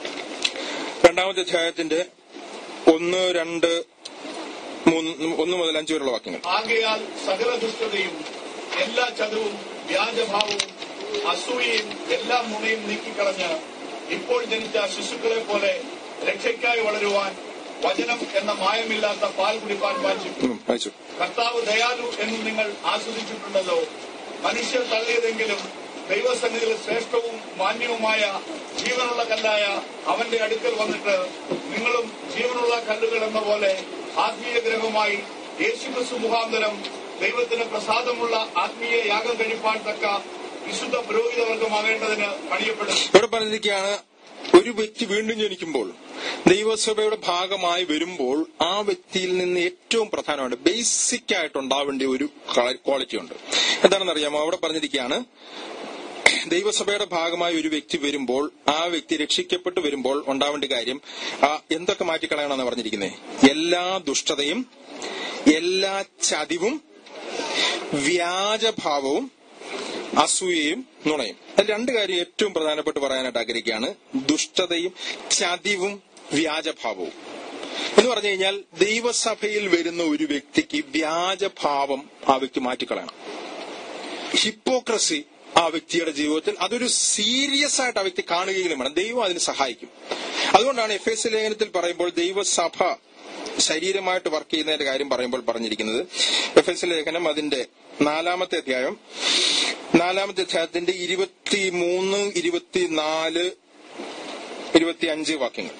രണ്ടാമത്തെ അധ്യായത്തിന്റെ ഒന്ന് രണ്ട് മൂന്ന് ഒന്ന് മുതൽ അഞ്ച് വരെയുള്ള വാക്യങ്ങൾ ആകയാൽ സകല ദുഷ്ടതയും എല്ലാ ചതവും വ്യാജഭാവവും അസൂയയും എല്ലാ മുണയും നീക്കിക്കളഞ്ഞ് ഇപ്പോൾ ജനിച്ച ശിശുക്കളെ പോലെ രക്ഷയ്ക്കായി വളരുവാൻ വചനം എന്ന മായമില്ലാത്ത പാൽ കുടിപ്പാൻ വാഞ്ചിക്കും ഉം, വായിച്ചു കർത്താവ് ദയാലു എന്ന് നിങ്ങൾ ആസ്വദിച്ചിട്ടുണ്ടല്ലോ മനുഷ്യർ തള്ളിയതെങ്കിലും ദൈവസന്നിധിയിൽ ശ്രേഷ്ഠവും മാന്യവുമായ ജീവനുള്ള കല്ലായ അവന്റെ അടുക്കൽ വന്നിട്ട് നിങ്ങളും ജീവനുള്ള കല്ലുകൾ എന്ന പോലെ ആത്മീയ ഗ്രഹമായി യേശുക്രിസ്തു മുഖാന്തരം ദൈവത്തിന് പ്രസാദമുള്ള ആത്മീയ യാഗം കഴിപ്പാൻ തക്ക വിശുദ്ധ പുരോഹിതവർഗമാകേണ്ടതിന് പണിയപ്പെടുന്നു ഇവിടെ പറഞ്ഞിരിക്കുകയാണ് ഒരു വ്യക്തി വീണ്ടും ജനിക്കുമ്പോൾ ദൈവസഭയുടെ ഭാഗമായി വരുമ്പോൾ ആ വ്യക്തിയിൽ നിന്ന് ഏറ്റവും പ്രധാനമായിട്ട് ബേസിക് ആയിട്ട് ഉണ്ടാവേണ്ട ഒരു ക്വാളിറ്റി ഉണ്ട് എന്താണെന്ന് അറിയാമോ അവിടെ പറഞ്ഞിരിക്കുകയാണ് ദൈവസഭയുടെ ഭാഗമായി ഒരു വ്യക്തി വരുമ്പോൾ ആ വ്യക്തി രക്ഷിക്കപ്പെട്ടു വരുമ്പോൾ ഉണ്ടാവേണ്ട കാര്യം ആ എന്തൊക്കെ മാറ്റിക്കളയണമെന്ന് പറഞ്ഞിരിക്കുന്നത് എല്ലാ ദുഷ്ടതയും എല്ലാ ചതിവും വ്യാജഭാവവും അസൂയയും നുണയും അതിൽ രണ്ട് കാര്യം ഏറ്റവും പ്രധാനപ്പെട്ട് പറയാനായിട്ട് ആഗ്രഹിക്കുകയാണ് ദുഷ്ടതയും ചതിവും വ്യാജഭാവവും എന്ന് പറഞ്ഞു കഴിഞ്ഞാൽ ദൈവസഭയിൽ വരുന്ന ഒരു വ്യക്തിക്ക് വ്യാജഭാവം ആ വ്യക്തി മാറ്റിക്കളയണം ഹിപ്പോക്രസി ആ വ്യക്തിയുടെ ജീവിതത്തിൽ അതൊരു സീരിയസ് ആയിട്ട് ആ വ്യക്തി കാണുകയും വേണം ദൈവം അതിന് സഹായിക്കും അതുകൊണ്ടാണ് എഫ് എസ് ലേഖനത്തിൽ പറയുമ്പോൾ ദൈവസഭ ശരീരമായിട്ട് വർക്ക് ചെയ്യുന്നതിന്റെ കാര്യം പറയുമ്പോൾ പറഞ്ഞിരിക്കുന്നത് എഫ് എസ് ലേഖനം അതിന്റെ നാലാമത്തെ അധ്യായം നാലാമത്തെ അധ്യായത്തിന്റെ ഇരുപത്തി മൂന്ന് ഇരുപത്തിനാല് ഇരുപത്തി അഞ്ച് വാക്യങ്ങൾ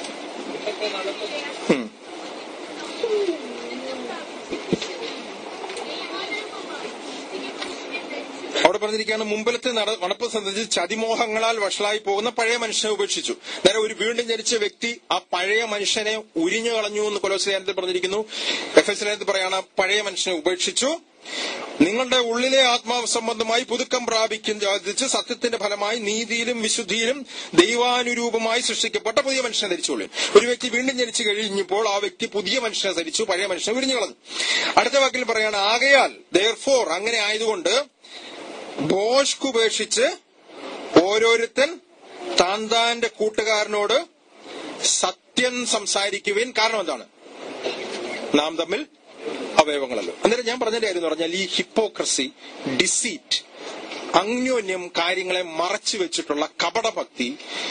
ഉം. അവിടെ പറഞ്ഞിരിക്കുകയാണ് മുമ്പിലത്തെ നട നടപ്പ് സംബന്ധിച്ച് ചതിമോഹങ്ങളാൽ വഷളായി പോകുന്ന പഴയ മനുഷ്യനെ ഉപേക്ഷിച്ചു നേരെ ഒരു വീണ്ടും ജനിച്ച വ്യക്തി ആ പഴയ മനുഷ്യനെ ഉരിഞ്ഞു കളഞ്ഞു എന്ന് കൊലോസ്ലേഖനത്തിൽ പറഞ്ഞിരിക്കുന്നു എഫ് എസ് ലേഖനത്തിൽ പറയാണ് പഴയ മനുഷ്യനെ ഉപേക്ഷിച്ചു നിങ്ങളുടെ ഉള്ളിലെ ആത്മാവ് സംബന്ധമായി പുതുക്കം പ്രാപിക്കും സാധിച്ച് സത്യത്തിന്റെ ഫലമായി നീതിയിലും വിശുദ്ധിയിലും ദൈവാനുരൂപമായി സൃഷ്ടിക്കപ്പെട്ട പുതിയ മനുഷ്യനെ ധരിച്ചോളൂ ഒരു വ്യക്തി വീണ്ടും ജനിച്ചു കഴിഞ്ഞപ്പോൾ ആ വ്യക്തി പുതിയ മനുഷ്യനെ ധരിച്ചു പഴയ മനുഷ്യനെ ഉരിഞ്ഞു കളഞ്ഞു അടുത്ത വാക്കിൽ പറയാണ് ആകയാൽ ദയർഫോർ അങ്ങനെ ആയതുകൊണ്ട് ബോഷ്കുപേക്ഷിച്ച് ഓരോരുത്തൻ താൻ താന്റെ കൂട്ടുകാരനോട് സത്യം സംസാരിക്കുവിൻ കാരണം എന്താണ് നാം തമ്മിൽ അവയവങ്ങളല്ലോ അന്നേരം ഞാൻ പറഞ്ഞ കാര്യം എന്ന് പറഞ്ഞാൽ ഈ ഹിപ്പോക്രസി ഡിസീറ്റ് അന്യോന്യം കാര്യങ്ങളെ മറച്ചു വെച്ചിട്ടുള്ള കപടഭക്തി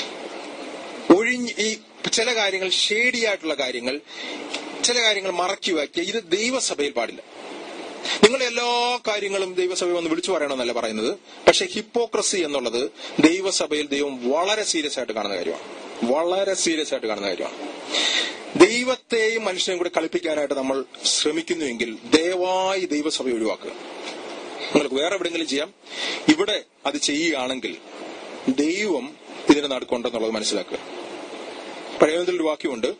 ഒഴിഞ്ഞ് ഈ ചില കാര്യങ്ങൾ ഷേഡിയായിട്ടുള്ള കാര്യങ്ങൾ ചില കാര്യങ്ങൾ മറക്കി വയ്ക്കുക ഇത് ദൈവസഭയിൽ പാടില്ല നിങ്ങൾ എല്ലാ കാര്യങ്ങളും ദൈവസഭയിൽ വന്ന് വിളിച്ചു പറയണമെന്നല്ല പറയുന്നത് പക്ഷെ ഹിപ്പോക്രസി എന്നുള്ളത് ദൈവസഭയിൽ ദൈവം വളരെ സീരിയസ് ആയിട്ട് കാണുന്ന കാര്യമാണ് വളരെ സീരിയസ് ആയിട്ട് കാണുന്ന കാര്യമാണ് ദൈവത്തെയും മനുഷ്യനെയും കൂടെ കളിപ്പിക്കാനായിട്ട് നമ്മൾ ശ്രമിക്കുന്നുവെങ്കിൽ ദയവായി ദൈവസഭ ഒഴിവാക്കുക നിങ്ങൾക്ക് വേറെ എവിടെയെങ്കിലും ചെയ്യാം ഇവിടെ അത് ചെയ്യുകയാണെങ്കിൽ ദൈവം ഇതിന്റെ നടുക്കൊണ്ടെന്നുള്ളത് മനസ്സിലാക്കുക പഴയതിൽ ഒരു വാക്യമുണ്ട്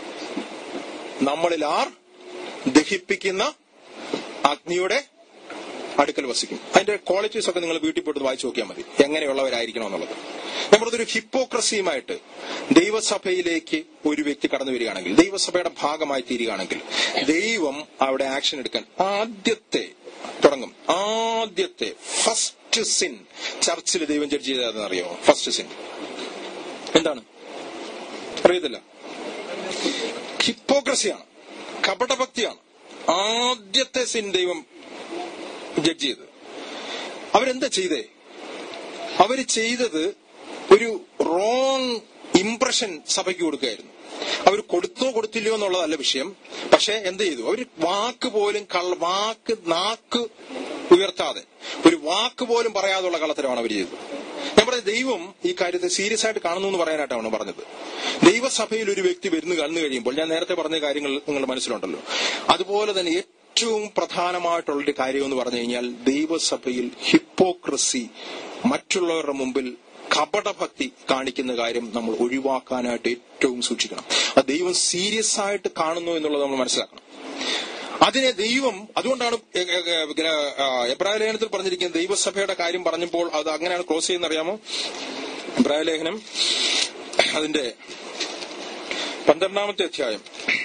നമ്മളിൽ ആർ ദഹിപ്പിക്കുന്ന അഗ്നിയുടെ അടുക്കൽ വസിക്കും അതിന്റെ ക്വാളിറ്റീസ് ഒക്കെ നിങ്ങൾ വീട്ടിൽ പോയിട്ട് വായിച്ചു നോക്കിയാൽ മതി എങ്ങനെയുള്ളവരായിരിക്കണം എന്നുള്ളത് ഞാൻ പറഞ്ഞൊരു ഹിപ്പോക്രസിയുമായിട്ട് ദൈവസഭയിലേക്ക് ഒരു വ്യക്തി കടന്നു വരികയാണെങ്കിൽ ദൈവസഭയുടെ ഭാഗമായി തീരുകയാണെങ്കിൽ ദൈവം അവിടെ ആക്ഷൻ എടുക്കാൻ ആദ്യത്തെ തുടങ്ങും ആദ്യത്തെ ഫസ്റ്റ് സിൻ ചർച്ചിൽ ദൈവം ജഡ്ജ് ചെയ്തതെന്ന് അറിയാമോ ഫസ്റ്റ് സിൻ എന്താണ് അറിയത്തില്ല ഹിപ്പോക്രസിയാണ് കപടഭക്തിയാണ് ആദ്യത്തെ സിൻ ദൈവം ജഡ്ജ് ചെയ്തത് അവരെന്താ ചെയ്തേ അവര് ചെയ്തത് ഒരു റോങ് ഇംപ്രഷൻ സഭയ്ക്ക് കൊടുക്കുകയായിരുന്നു അവർ കൊടുത്തോ കൊടുത്തില്ലയോ എന്നുള്ളതല്ല വിഷയം പക്ഷെ എന്ത് ചെയ്തു അവർ വാക്ക് പോലും കള്ള വാക്ക് നാക്ക് ഉയർത്താതെ ഒരു വാക്ക് പോലും പറയാതുള്ള കള്ളത്തരമാണ് അവർ ചെയ്തത് ഞാൻ പറഞ്ഞ ദൈവം ഈ കാര്യത്തെ സീരിയസ് ആയിട്ട് കാണുന്നു എന്ന് പറയാനായിട്ടാണ് പറഞ്ഞത് ദൈവസഭയിൽ ഒരു വ്യക്തി വരുന്നു കടന്നു കഴിയുമ്പോൾ ഞാൻ നേരത്തെ പറഞ്ഞ കാര്യങ്ങൾ നിങ്ങളുടെ മനസ്സിലുണ്ടല്ലോ അതുപോലെ തന്നെ ഏറ്റവും പ്രധാനമായിട്ടുള്ളൊരു കാര്യം എന്ന് പറഞ്ഞു കഴിഞ്ഞാൽ ദൈവസഭയിൽ ഹിപ്പോക്രസി മറ്റുള്ളവരുടെ മുമ്പിൽ കപടഭക്തി കാണിക്കുന്ന കാര്യം നമ്മൾ ഒഴിവാക്കാനായിട്ട് ഏറ്റവും സൂക്ഷിക്കണം അത് ദൈവം സീരിയസ് ആയിട്ട് കാണുന്നു എന്നുള്ളത് നമ്മൾ മനസ്സിലാക്കണം അതിനെ ദൈവം അതുകൊണ്ടാണ് എബ്രാഹിം ലേഖനത്തിൽ പറഞ്ഞിരിക്കുന്നത് ദൈവസഭയുടെ കാര്യം പറഞ്ഞപ്പോൾ അത് അങ്ങനെയാണ് ക്ലോസ് ചെയ്യുന്ന അറിയാമോ എബ്രാഹിം ലേഖനം അതിന്റെ പന്ത്രണ്ടാമത്തെ അധ്യായം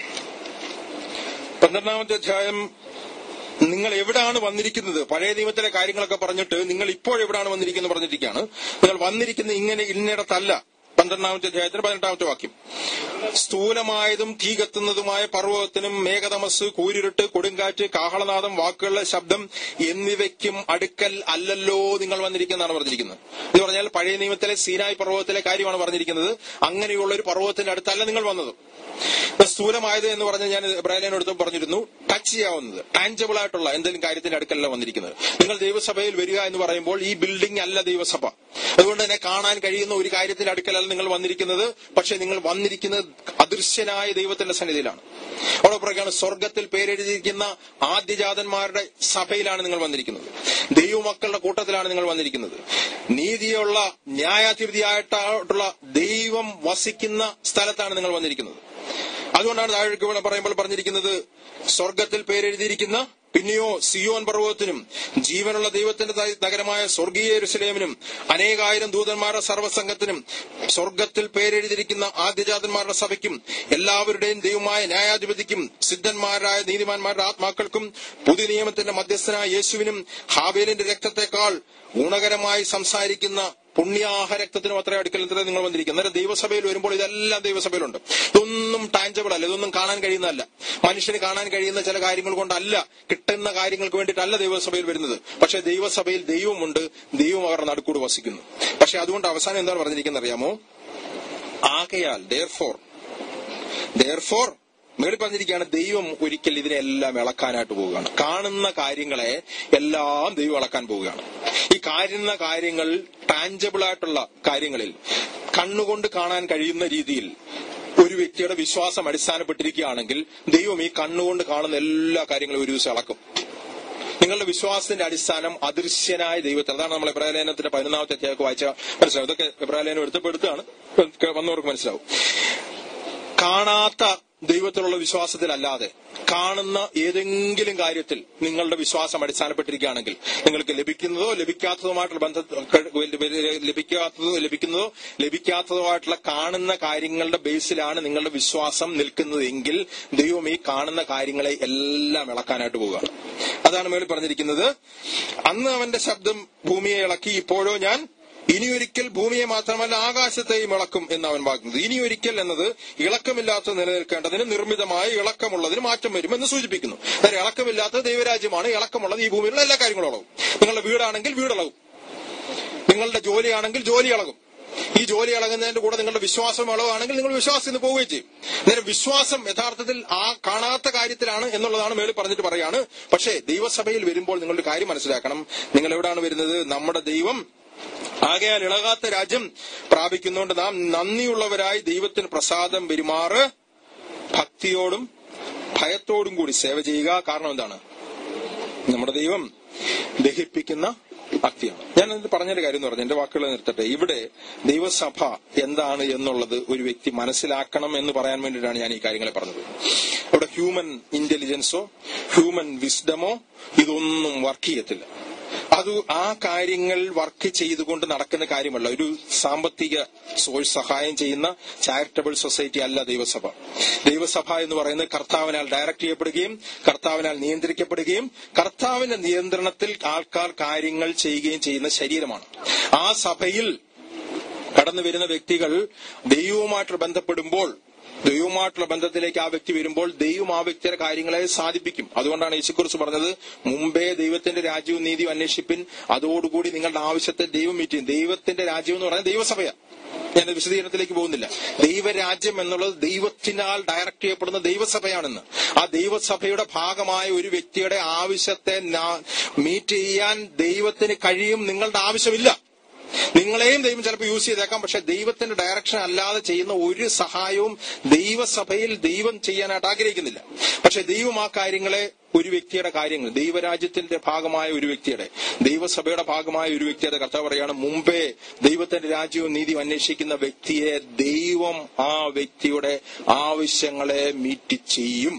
പന്ത്രണ്ടാമത്തെ അധ്യായം നിങ്ങൾ എവിടാണ് വന്നിരിക്കുന്നത് പഴയ നിയമത്തിലെ കാര്യങ്ങളൊക്കെ പറഞ്ഞിട്ട് നിങ്ങൾ ഇപ്പോൾ എവിടാണ് വന്നിരിക്കുന്നത് പറഞ്ഞിരിക്കുകയാണ് നിങ്ങൾ വന്നിരിക്കുന്നത് ഇങ്ങനെ ഇന്നിടത്തല്ല പന്ത്രണ്ടാമത്തെ അധ്യായത്തിന് പതിനെട്ടാമത്തെ വാക്യം സ്ഥൂലമായതും തീ കത്തുന്നതുമായ പർവ്വതത്തിനും മേഘതമസ് കൂരിരുട്ട് കൊടുങ്കാറ്റ് കാഹളനാദം വാക്കുകളുടെ ശബ്ദം എന്നിവയ്ക്കും അടുക്കൽ അല്ലല്ലോ നിങ്ങൾ വന്നിരിക്കുന്നതാണ് പറഞ്ഞിരിക്കുന്നത് എന്ന് പറഞ്ഞാൽ പഴയ നിയമത്തിലെ സീനായി പർവ്വതത്തിലെ കാര്യമാണ് പറഞ്ഞിരിക്കുന്നത് അങ്ങനെയുള്ള ഒരു പർവ്വതത്തിന്റെ അടുത്തല്ല നിങ്ങൾ വന്നത് ഇപ്പൊ സ്ഥൂലമായത് എന്ന് പറഞ്ഞ് ഞാൻ ഇബ്രാഹിലിനടുത്തും പറഞ്ഞിരുന്നു ടച്ച് ചെയ്യാവുന്നത് ടാഞ്ചബിൾ ആയിട്ടുള്ള എന്തെങ്കിലും കാര്യത്തിന്റെ അടുക്കലല്ല വന്നിരിക്കുന്നത് നിങ്ങൾ ദൈവസഭയിൽ വരിക എന്ന് പറയുമ്പോൾ ഈ ബിൽഡിംഗ് അല്ല ദൈവസഭ അതുകൊണ്ട് തന്നെ കാണാൻ കഴിയുന്ന ഒരു കാര്യത്തിന്റെ അടുക്കലല്ല നിങ്ങൾ വന്നിരിക്കുന്നത് പക്ഷെ നിങ്ങൾ വന്നിരിക്കുന്നത് അദൃശ്യനായ ദൈവത്തിന്റെ സന്നിധിയിലാണ് അവിടെ പറയുകയാണ് സ്വർഗത്തിൽ പേരെഴുതിയിരിക്കുന്ന ആദ്യജാതന്മാരുടെ സഭയിലാണ് നിങ്ങൾ വന്നിരിക്കുന്നത് ദൈവമക്കളുടെ കൂട്ടത്തിലാണ് നിങ്ങൾ വന്നിരിക്കുന്നത് നീതിയുള്ള ന്യായാധിപതിയായിട്ടുള്ള ദൈവം വസിക്കുന്ന സ്ഥലത്താണ് നിങ്ങൾ വന്നിരിക്കുന്നത് അതുകൊണ്ടാണ് താഴേക്ക് ഇവിടെ പറയുമ്പോൾ പറഞ്ഞിരിക്കുന്നത് സ്വർഗത്തിൽ പേരെഴുതിയിരിക്കുന്ന പിന്നെയോ സിയോൻ പർവ്വതത്തിനും ജീവനുള്ള ദൈവത്തിന്റെ ത- നഗരമായ സ്വർഗീയ യെരൂശലേമിനും അനേകായിരം ദൂതന്മാരുടെ സർവ്വസംഘത്തിനും സ്വർഗത്തിൽ പേരെഴുതിയിരിക്കുന്ന ആദ്യജാതന്മാരുടെ സഭയ്ക്കും എല്ലാവരുടെയും ദൈവമായ ന്യായാധിപതിക്കും സിദ്ധന്മാരായ നീതിമാന്മാരുടെ ആത്മാക്കൾക്കും പുതിയ നിയമത്തിന്റെ മധ്യസ്ഥനായ യേശുവിനും ഹാബേലിന്റെ രക്തത്തെക്കാൾ ഗുണകരമായി സംസാരിക്കുന്ന പുണ്യാഹ രക്തത്തിനും അത്ര അടുക്കൽ ഇത്ര നിങ്ങൾ വന്നിരിക്കുന്നത് അന്നേരം ദൈവസഭയിൽ വരുമ്പോൾ ഇതെല്ലാം ദൈവസഭയിലുണ്ട് ഇതൊന്നും ടാഞ്ചബിൾ അല്ല ഇതൊന്നും കാണാൻ കഴിയുന്നതല്ല മനുഷ്യന് കാണാൻ കഴിയുന്ന ചില കാര്യങ്ങൾ കൊണ്ടല്ല കിട്ടുന്ന കാര്യങ്ങൾക്ക് വേണ്ടിയിട്ടല്ല ദൈവസഭയിൽ വരുന്നത് പക്ഷെ ദൈവസഭയിൽ ദൈവമുണ്ട് ദൈവം അവരുടെ നടുക്കൂട് വസിക്കുന്നു പക്ഷെ അതുകൊണ്ട് അവസാനം എന്താണ് പറഞ്ഞിരിക്കുന്നത് അറിയാമോ ആകയാൽ ദയർഫോർ ദയർഫോർ മേളിൽ പറഞ്ഞിരിക്കുകയാണ് ദൈവം ഒരിക്കൽ ഇതിനെല്ലാം ഇളക്കാനായിട്ട് പോവുകയാണ് കാണുന്ന കാര്യങ്ങളെ എല്ലാം ദൈവം ഇളക്കാൻ പോവുകയാണ് ഈ കാണുന്ന കാര്യങ്ങൾ ടാഞ്ചബിൾ ആയിട്ടുള്ള കാര്യങ്ങളിൽ കണ്ണുകൊണ്ട് കാണാൻ കഴിയുന്ന രീതിയിൽ ഒരു വ്യക്തിയുടെ വിശ്വാസം അടിസ്ഥാനപ്പെട്ടിരിക്കുകയാണെങ്കിൽ ദൈവം ഈ കണ്ണുകൊണ്ട് കാണുന്ന എല്ലാ കാര്യങ്ങളും ഒരു ദിവസം ഇളക്കും നിങ്ങളുടെ വിശ്വാസത്തിന്റെ അടിസ്ഥാനം അദൃശ്യനായ ദൈവത്തിൽ അതാണ് നമ്മൾ എബ്രാലേനത്തിന്റെ പതിനൊന്നാമത്തെ അധ്യായമൊക്കെ വായിച്ച മനസ്സിലാവും ഇതൊക്കെ എബ്രാലേനം എടുത്തപ്പെടുത്താണ് വന്നവർക്ക് മനസ്സിലാവും കാണാത്ത ദൈവത്തിലുള്ള വിശ്വാസത്തിലല്ലാതെ കാണുന്ന ഏതെങ്കിലും കാര്യത്തിൽ നിങ്ങളുടെ വിശ്വാസം അടിസ്ഥാനപ്പെട്ടിരിക്കുകയാണെങ്കിൽ നിങ്ങൾക്ക് ലഭിക്കുന്നതോ ലഭിക്കാത്തതുമായിട്ടുള്ള ബന്ധ ലഭിക്കാത്തതോ ലഭിക്കുന്നതോ ലഭിക്കാത്തതോ കാണുന്ന കാര്യങ്ങളുടെ ബേസിലാണ് നിങ്ങളുടെ വിശ്വാസം നിൽക്കുന്നത് എങ്കിൽ ദൈവം ഈ കാണുന്ന കാര്യങ്ങളെ എല്ലാം ഇളക്കാനായിട്ട് പോവുകയാണ് അതാണ് മേളിൽ പറഞ്ഞിരിക്കുന്നത് അന്ന് അവന്റെ ശബ്ദം ഭൂമിയെ ഇളക്കി ഇപ്പോഴോ ഞാൻ ഇനിയൊരിക്കൽ ഭൂമിയെ മാത്രമല്ല ആകാശത്തെയും ഇളക്കും എന്ന് അവൻ വാക്കുന്നത് ഇനിയൊരിക്കൽ എന്നത് ഇളക്കമില്ലാത്ത നിലനിൽക്കേണ്ടതിന് നിർമ്മിതമായ ഇളക്കമുള്ളതിന് മാറ്റം വരും എന്ന് സൂചിപ്പിക്കുന്നു അതായത് ഇളക്കമില്ലാത്ത ദൈവരാജ്യമാണ് ഇളക്കമുള്ളത് ഈ ഭൂമിയിലുള്ള എല്ലാ കാര്യങ്ങളും ഇളകും നിങ്ങളുടെ വീടാണെങ്കിൽ വീടിളകും നിങ്ങളുടെ ജോലിയാണെങ്കിൽ ജോലി ഇളകും ഈ ജോലി ഇളകുന്നതിന്റെ കൂടെ നിങ്ങളുടെ വിശ്വാസം ഇളവാണെങ്കിൽ നിങ്ങൾ വിശ്വാസത്തിൽ നിന്ന് പോവുകയും ചെയ്യും നേരെ വിശ്വാസം യഥാർത്ഥത്തിൽ ആ കാണാത്ത കാര്യത്തിലാണ് എന്നുള്ളതാണ് മേളിൽ പറഞ്ഞിട്ട് പറയാണ് പക്ഷേ ദൈവസഭയിൽ വരുമ്പോൾ നിങ്ങളുടെ കാര്യം മനസ്സിലാക്കണം നിങ്ങൾ എവിടെയാണ് വരുന്നത് നമ്മുടെ ദൈവം ആകയാൽ ഇളകാത്ത രാജ്യം പ്രാപിക്കുന്നതുകൊണ്ട് നാം നന്ദിയുള്ളവരായി ദൈവത്തിന് പ്രസാദം പെരുമാറ് ഭക്തിയോടും ഭയത്തോടും കൂടി സേവ ചെയ്യുക കാരണം എന്താണ് നമ്മുടെ ദൈവം ദഹിപ്പിക്കുന്ന ഭക്തിയാണ് ഞാൻ ഇത് പറഞ്ഞൊരു കാര്യം എന്ന് പറഞ്ഞു എന്റെ വാക്കുകൾ നിർത്തട്ടെ ഇവിടെ ദൈവസഭ എന്താണ് എന്നുള്ളത് ഒരു വ്യക്തി മനസ്സിലാക്കണം എന്ന് പറയാൻ വേണ്ടിയിട്ടാണ് ഞാൻ ഈ കാര്യങ്ങളെ പറഞ്ഞത് ഇവിടെ ഹ്യൂമൻ ഇന്റലിജൻസോ ഹ്യൂമൻ വിസ്ഡമോ ഇതൊന്നും വർക്ക് ചെയ്യത്തില്ല അത് ആ കാര്യങ്ങൾ വർക്ക് ചെയ്തുകൊണ്ട് നടക്കുന്ന കാര്യമല്ല ഒരു സാമ്പത്തിക സോഴ്സ് സഹായം ചെയ്യുന്ന ചാരിറ്റബിൾ സൊസൈറ്റി അല്ല ദൈവസഭ ദൈവസഭ എന്ന് പറയുന്നത് കർത്താവിനാൽ ഡയറക്ട് ചെയ്യപ്പെടുകയും കർത്താവിനാൽ നിയന്ത്രിക്കപ്പെടുകയും കർത്താവിന്റെ നിയന്ത്രണത്തിൽ ആൾക്കാർ കാര്യങ്ങൾ ചെയ്യുകയും ചെയ്യുന്ന ശരീരമാണ് ആ സഭയിൽ കടന്നു വരുന്ന വ്യക്തികൾ ദൈവവുമായിട്ട് ബന്ധപ്പെടുമ്പോൾ ദൈവവുമായിട്ടുള്ള ബന്ധത്തിലേക്ക് ആ വ്യക്തി വരുമ്പോൾ ദൈവം ആ വ്യക്തിയുടെ കാര്യങ്ങളെ സാധിപ്പിക്കും അതുകൊണ്ടാണ് യേശുക്കുറിച്ച് പറഞ്ഞത് മുമ്പേ ദൈവത്തിന്റെ രാജ്യവും നീതിയും അന്വേഷിപ്പിൻ അതോടുകൂടി നിങ്ങളുടെ ആവശ്യത്തെ ദൈവം മീറ്റ് ചെയ്യും ദൈവത്തിന്റെ രാജ്യം എന്ന് പറയുന്നത് ദൈവസഭയാണ് ഞാൻ വിശദീകരണത്തിലേക്ക് പോകുന്നില്ല ദൈവരാജ്യം എന്നുള്ളത് ദൈവത്തിനാൽ ഡയറക്ട് ചെയ്യപ്പെടുന്ന ദൈവസഭയാണെന്ന് ആ ദൈവസഭയുടെ ഭാഗമായ ഒരു വ്യക്തിയുടെ ആവശ്യത്തെ മീറ്റ് ചെയ്യാൻ ദൈവത്തിന് കഴിയും നിങ്ങളുടെ ആവശ്യമില്ല നിങ്ങളെയും ദൈവം ചിലപ്പോൾ യൂസ് ചെയ്തേക്കാം പക്ഷെ ദൈവത്തിന്റെ ഡയറക്ഷൻ അല്ലാതെ ചെയ്യുന്ന ഒരു സഹായവും ദൈവസഭയിൽ ദൈവം ചെയ്യാനായിട്ട് ആഗ്രഹിക്കുന്നില്ല പക്ഷെ ദൈവം ആ കാര്യങ്ങളെ ഒരു വ്യക്തിയുടെ കാര്യങ്ങൾ ദൈവരാജ്യത്തിന്റെ ഭാഗമായ ഒരു വ്യക്തിയുടെ ദൈവസഭയുടെ ഭാഗമായ ഒരു വ്യക്തിയുടെ കർത്താവ് പറയാണ് മുമ്പേ ദൈവത്തിന്റെ രാജ്യവും നീതിയും അന്വേഷിക്കുന്ന വ്യക്തിയെ ദൈവം ആ വ്യക്തിയുടെ ആവശ്യങ്ങളെ മീറ്റ് ചെയ്യും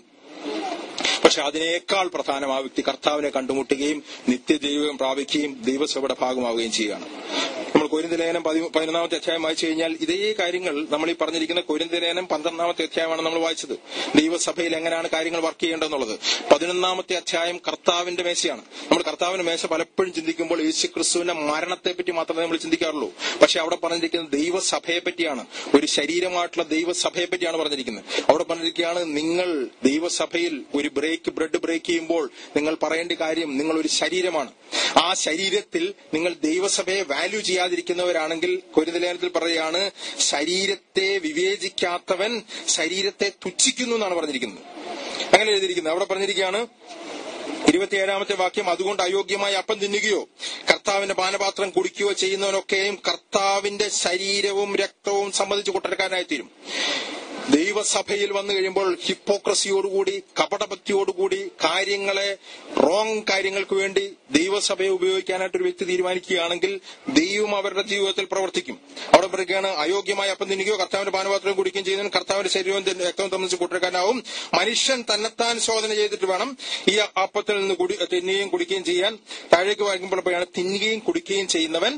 പക്ഷെ അതിനേക്കാൾ പ്രധാനം ആ വ്യക്തി കർത്താവിനെ കണ്ടുമുട്ടുകയും നിത്യദൈവം പ്രാപിക്കുകയും ദൈവസഭയുടെ ഭാഗമാവുകയും ചെയ്യുകയാണ് നമ്മൾ കൊരിന്തലേനം പതിനൊന്നാമത്തെ അധ്യായം വായിച്ചു കഴിഞ്ഞാൽ ഇതേ കാര്യങ്ങൾ നമ്മൾ ഈ പറഞ്ഞിരിക്കുന്ന കൊരിന്തലേനം പന്ത്രണ്ടാമത്തെ അധ്യായമാണ് നമ്മൾ വായിച്ചത് ദൈവസഭയിൽ എങ്ങനെയാണ് കാര്യങ്ങൾ വർക്ക് ചെയ്യേണ്ടതെന്നുള്ളത് പതിനൊന്നാമത്തെ അധ്യായം കർത്താവിന്റെ മേശയാണ് നമ്മൾ കർത്താവിന്റെ മേശ പലപ്പോഴും ചിന്തിക്കുമ്പോൾ യേശു ക്രിസ്തുവിന്റെ മരണത്തെ പറ്റി മാത്രമേ നമ്മൾ ചിന്തിക്കാറുള്ളൂ പക്ഷെ അവിടെ പറഞ്ഞിരിക്കുന്നത് ദൈവസഭയെ പറ്റിയാണ് ഒരു ശരീരമായിട്ടുള്ള ദൈവസഭയെ പറ്റിയാണ് പറഞ്ഞിരിക്കുന്നത് അവിടെ പറഞ്ഞിരിക്കുകയാണ് നിങ്ങൾ ദൈവസഭയിൽ ഒരു ബ്രേക്ക് ബ്രെഡ് ബ്രേക്ക് ചെയ്യുമ്പോൾ നിങ്ങൾ പറയേണ്ട കാര്യം നിങ്ങൾ ഒരു ശരീരമാണ് ആ ശരീരത്തിൽ നിങ്ങൾ ദൈവസഭയെ വാല്യൂ ചെയ്യാതിരിക്കുന്നവരാണെങ്കിൽ കൊരിന്തലേനത്തിൽ പറയുകയാണ് ശരീരത്തെ വിവേചിക്കാത്തവൻ ശരീരത്തെ തുച്ഛിക്കുന്നു എന്നാണ് പറഞ്ഞിരിക്കുന്നത് അങ്ങനെ എഴുതിയിരിക്കുന്നത് അവിടെ പറഞ്ഞിരിക്കുകയാണ് ഇരുപത്തിയേഴാമത്തെ വാക്യം അതുകൊണ്ട് അയോഗ്യമായ അപ്പം തിന്നുകയോ കർത്താവിന്റെ പാനപാത്രം കുടിക്കുകയോ ചെയ്യുന്നവനൊക്കെയും കർത്താവിന്റെ ശരീരവും രക്തവും സംബന്ധിച്ച് കുട്ടരക്കാരനായി തീരും ദൈവസഭയിൽ വന്നു കഴിയുമ്പോൾ ഹിപ്പോക്രസിയോടുകൂടി കപടഭക്തിയോടുകൂടി കാര്യങ്ങളെ റോങ് കാര്യങ്ങൾക്ക് വേണ്ടി ദൈവസഭയെ ഉപയോഗിക്കാനായിട്ട് ഒരു വ്യക്തി തീരുമാനിക്കുകയാണെങ്കിൽ ദൈവം അവരുടെ ജീവിതത്തിൽ പ്രവർത്തിക്കും അവിടെ പറയുകയാണ് അയോഗ്യമായ അപ്പം തിന്നുകയോ കർത്താവിന്റെ പാനപാത്രം കുടിക്കുകയും ചെയ്യുന്നതിന് കർത്താവിന്റെ ശരീരവും ത- രക്തവും സംബന്ധിച്ച് കൂട്ടരക്കാരനാവും മനുഷ്യൻ തന്നെത്താൻ ശോധന ചെയ്തിട്ട് വേണം ഈ അപ്പത്തിൽ നിന്ന് കുടി തിന്നുകയും കുടിക്കുകയും ചെയ്യാൻ താഴേക്ക് വായിക്കുമ്പോൾ പറയുകയാണ് തിന്നുകയും കുടിക്കുകയും ചെയ്യുന്നവൻ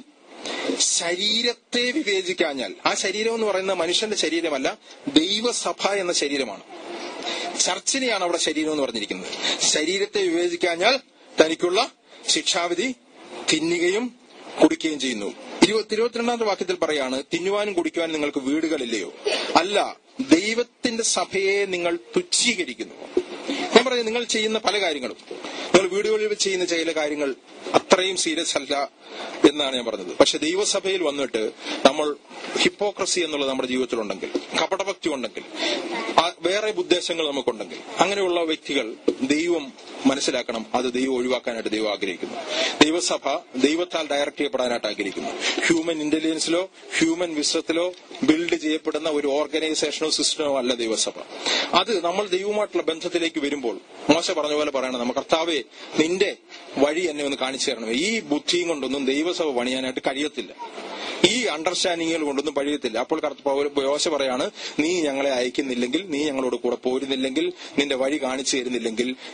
ശരീരത്തെ വിവേചിക്കാഞ്ഞാൽ ആ ശരീരം എന്ന് പറയുന്നത് മനുഷ്യന്റെ ശരീരമല്ല ദൈവസഭ എന്ന ശരീരമാണ് ചർച്ചിനെയാണ് അവിടെ ശരീരം എന്ന് പറഞ്ഞിരിക്കുന്നത് ശരീരത്തെ വിവേചിക്കാഞ്ഞാൽ തനിക്കുള്ള ശിക്ഷാവിധി തിന്നുകയും കുടിക്കുകയും ചെയ്യുന്നു ഇരുപത്തി ഇരുപത്തിരണ്ടാമത്തെ വാക്യത്തിൽ പറയാണ് തിന്നുവാനും കുടിക്കുവാനും നിങ്ങൾക്ക് വീടുകളില്ലയോ അല്ല ദൈവത്തിന്റെ സഭയെ നിങ്ങൾ തുച്ഛീകരിക്കുന്നു ഞാൻ പറയുന്നത് നിങ്ങൾ ചെയ്യുന്ന പല കാര്യങ്ങളും നിങ്ങൾ വീടുകളിൽ വെച്ച് ചെയ്യുന്ന ചില കാര്യങ്ങൾ അത്രയും സീരിയസ് അല്ല എന്നാണ് ഞാൻ പറഞ്ഞത് പക്ഷെ ദൈവസഭയിൽ വന്നിട്ട് നമ്മൾ ഹിപ്പോക്രസി എന്നുള്ളത് നമ്മുടെ ജീവിതത്തിലുണ്ടെങ്കിൽ കപടഭക്തി ഉണ്ടെങ്കിൽ ആ വേറെ ഉദ്ദേശങ്ങൾ നമുക്കുണ്ടെങ്കിൽ അങ്ങനെയുള്ള വ്യക്തികൾ ദൈവം മനസ്സിലാക്കണം അത് ദൈവം ഒഴിവാക്കാനായിട്ട് ദൈവം ആഗ്രഹിക്കുന്നു ദൈവസഭ ദൈവത്താൽ ഡയറക്ട് ചെയ്യപ്പെടാനായിട്ട് ആഗ്രഹിക്കുന്നു ഹ്യൂമൻ ഇന്റലിജൻസിലോ ഹ്യൂമൻ വിശ്വത്തിലോ ബിൽഡ് ചെയ്യപ്പെടുന്ന ഒരു ഓർഗനൈസേഷനോ സിസ്റ്റമോ അല്ല ദൈവസഭ അത് നമ്മൾ ദൈവവുമായിട്ടുള്ള ബന്ധത്തിലേക്ക് വരുമ്പോൾ മോശ പറഞ്ഞ പോലെ പറയണം നമ്മ കർത്താവെ നിന്റെ വഴി എന്നെ ഒന്ന് കാണിച്ചു തരണം ഈ ബുദ്ധിയും കൊണ്ടൊന്നും ദൈവസഭ പണിയാനായിട്ട് കഴിയത്തില്ല ഈ അണ്ടർസ്റ്റാൻഡിങ്ങുകൾ കൊണ്ടൊന്നും പഴിയത്തില്ല അപ്പോൾ കർത്ത- പൗര- യോശ പറയാണ് നീ ഞങ്ങളെ അയക്കുന്നില്ലെങ്കിൽ നീ ഞങ്ങളോട് കൂടെ പോരുന്നില്ലെങ്കിൽ നിന്റെ വഴി കാണിച്ചു തരുന്നില്ലെങ്കിൽ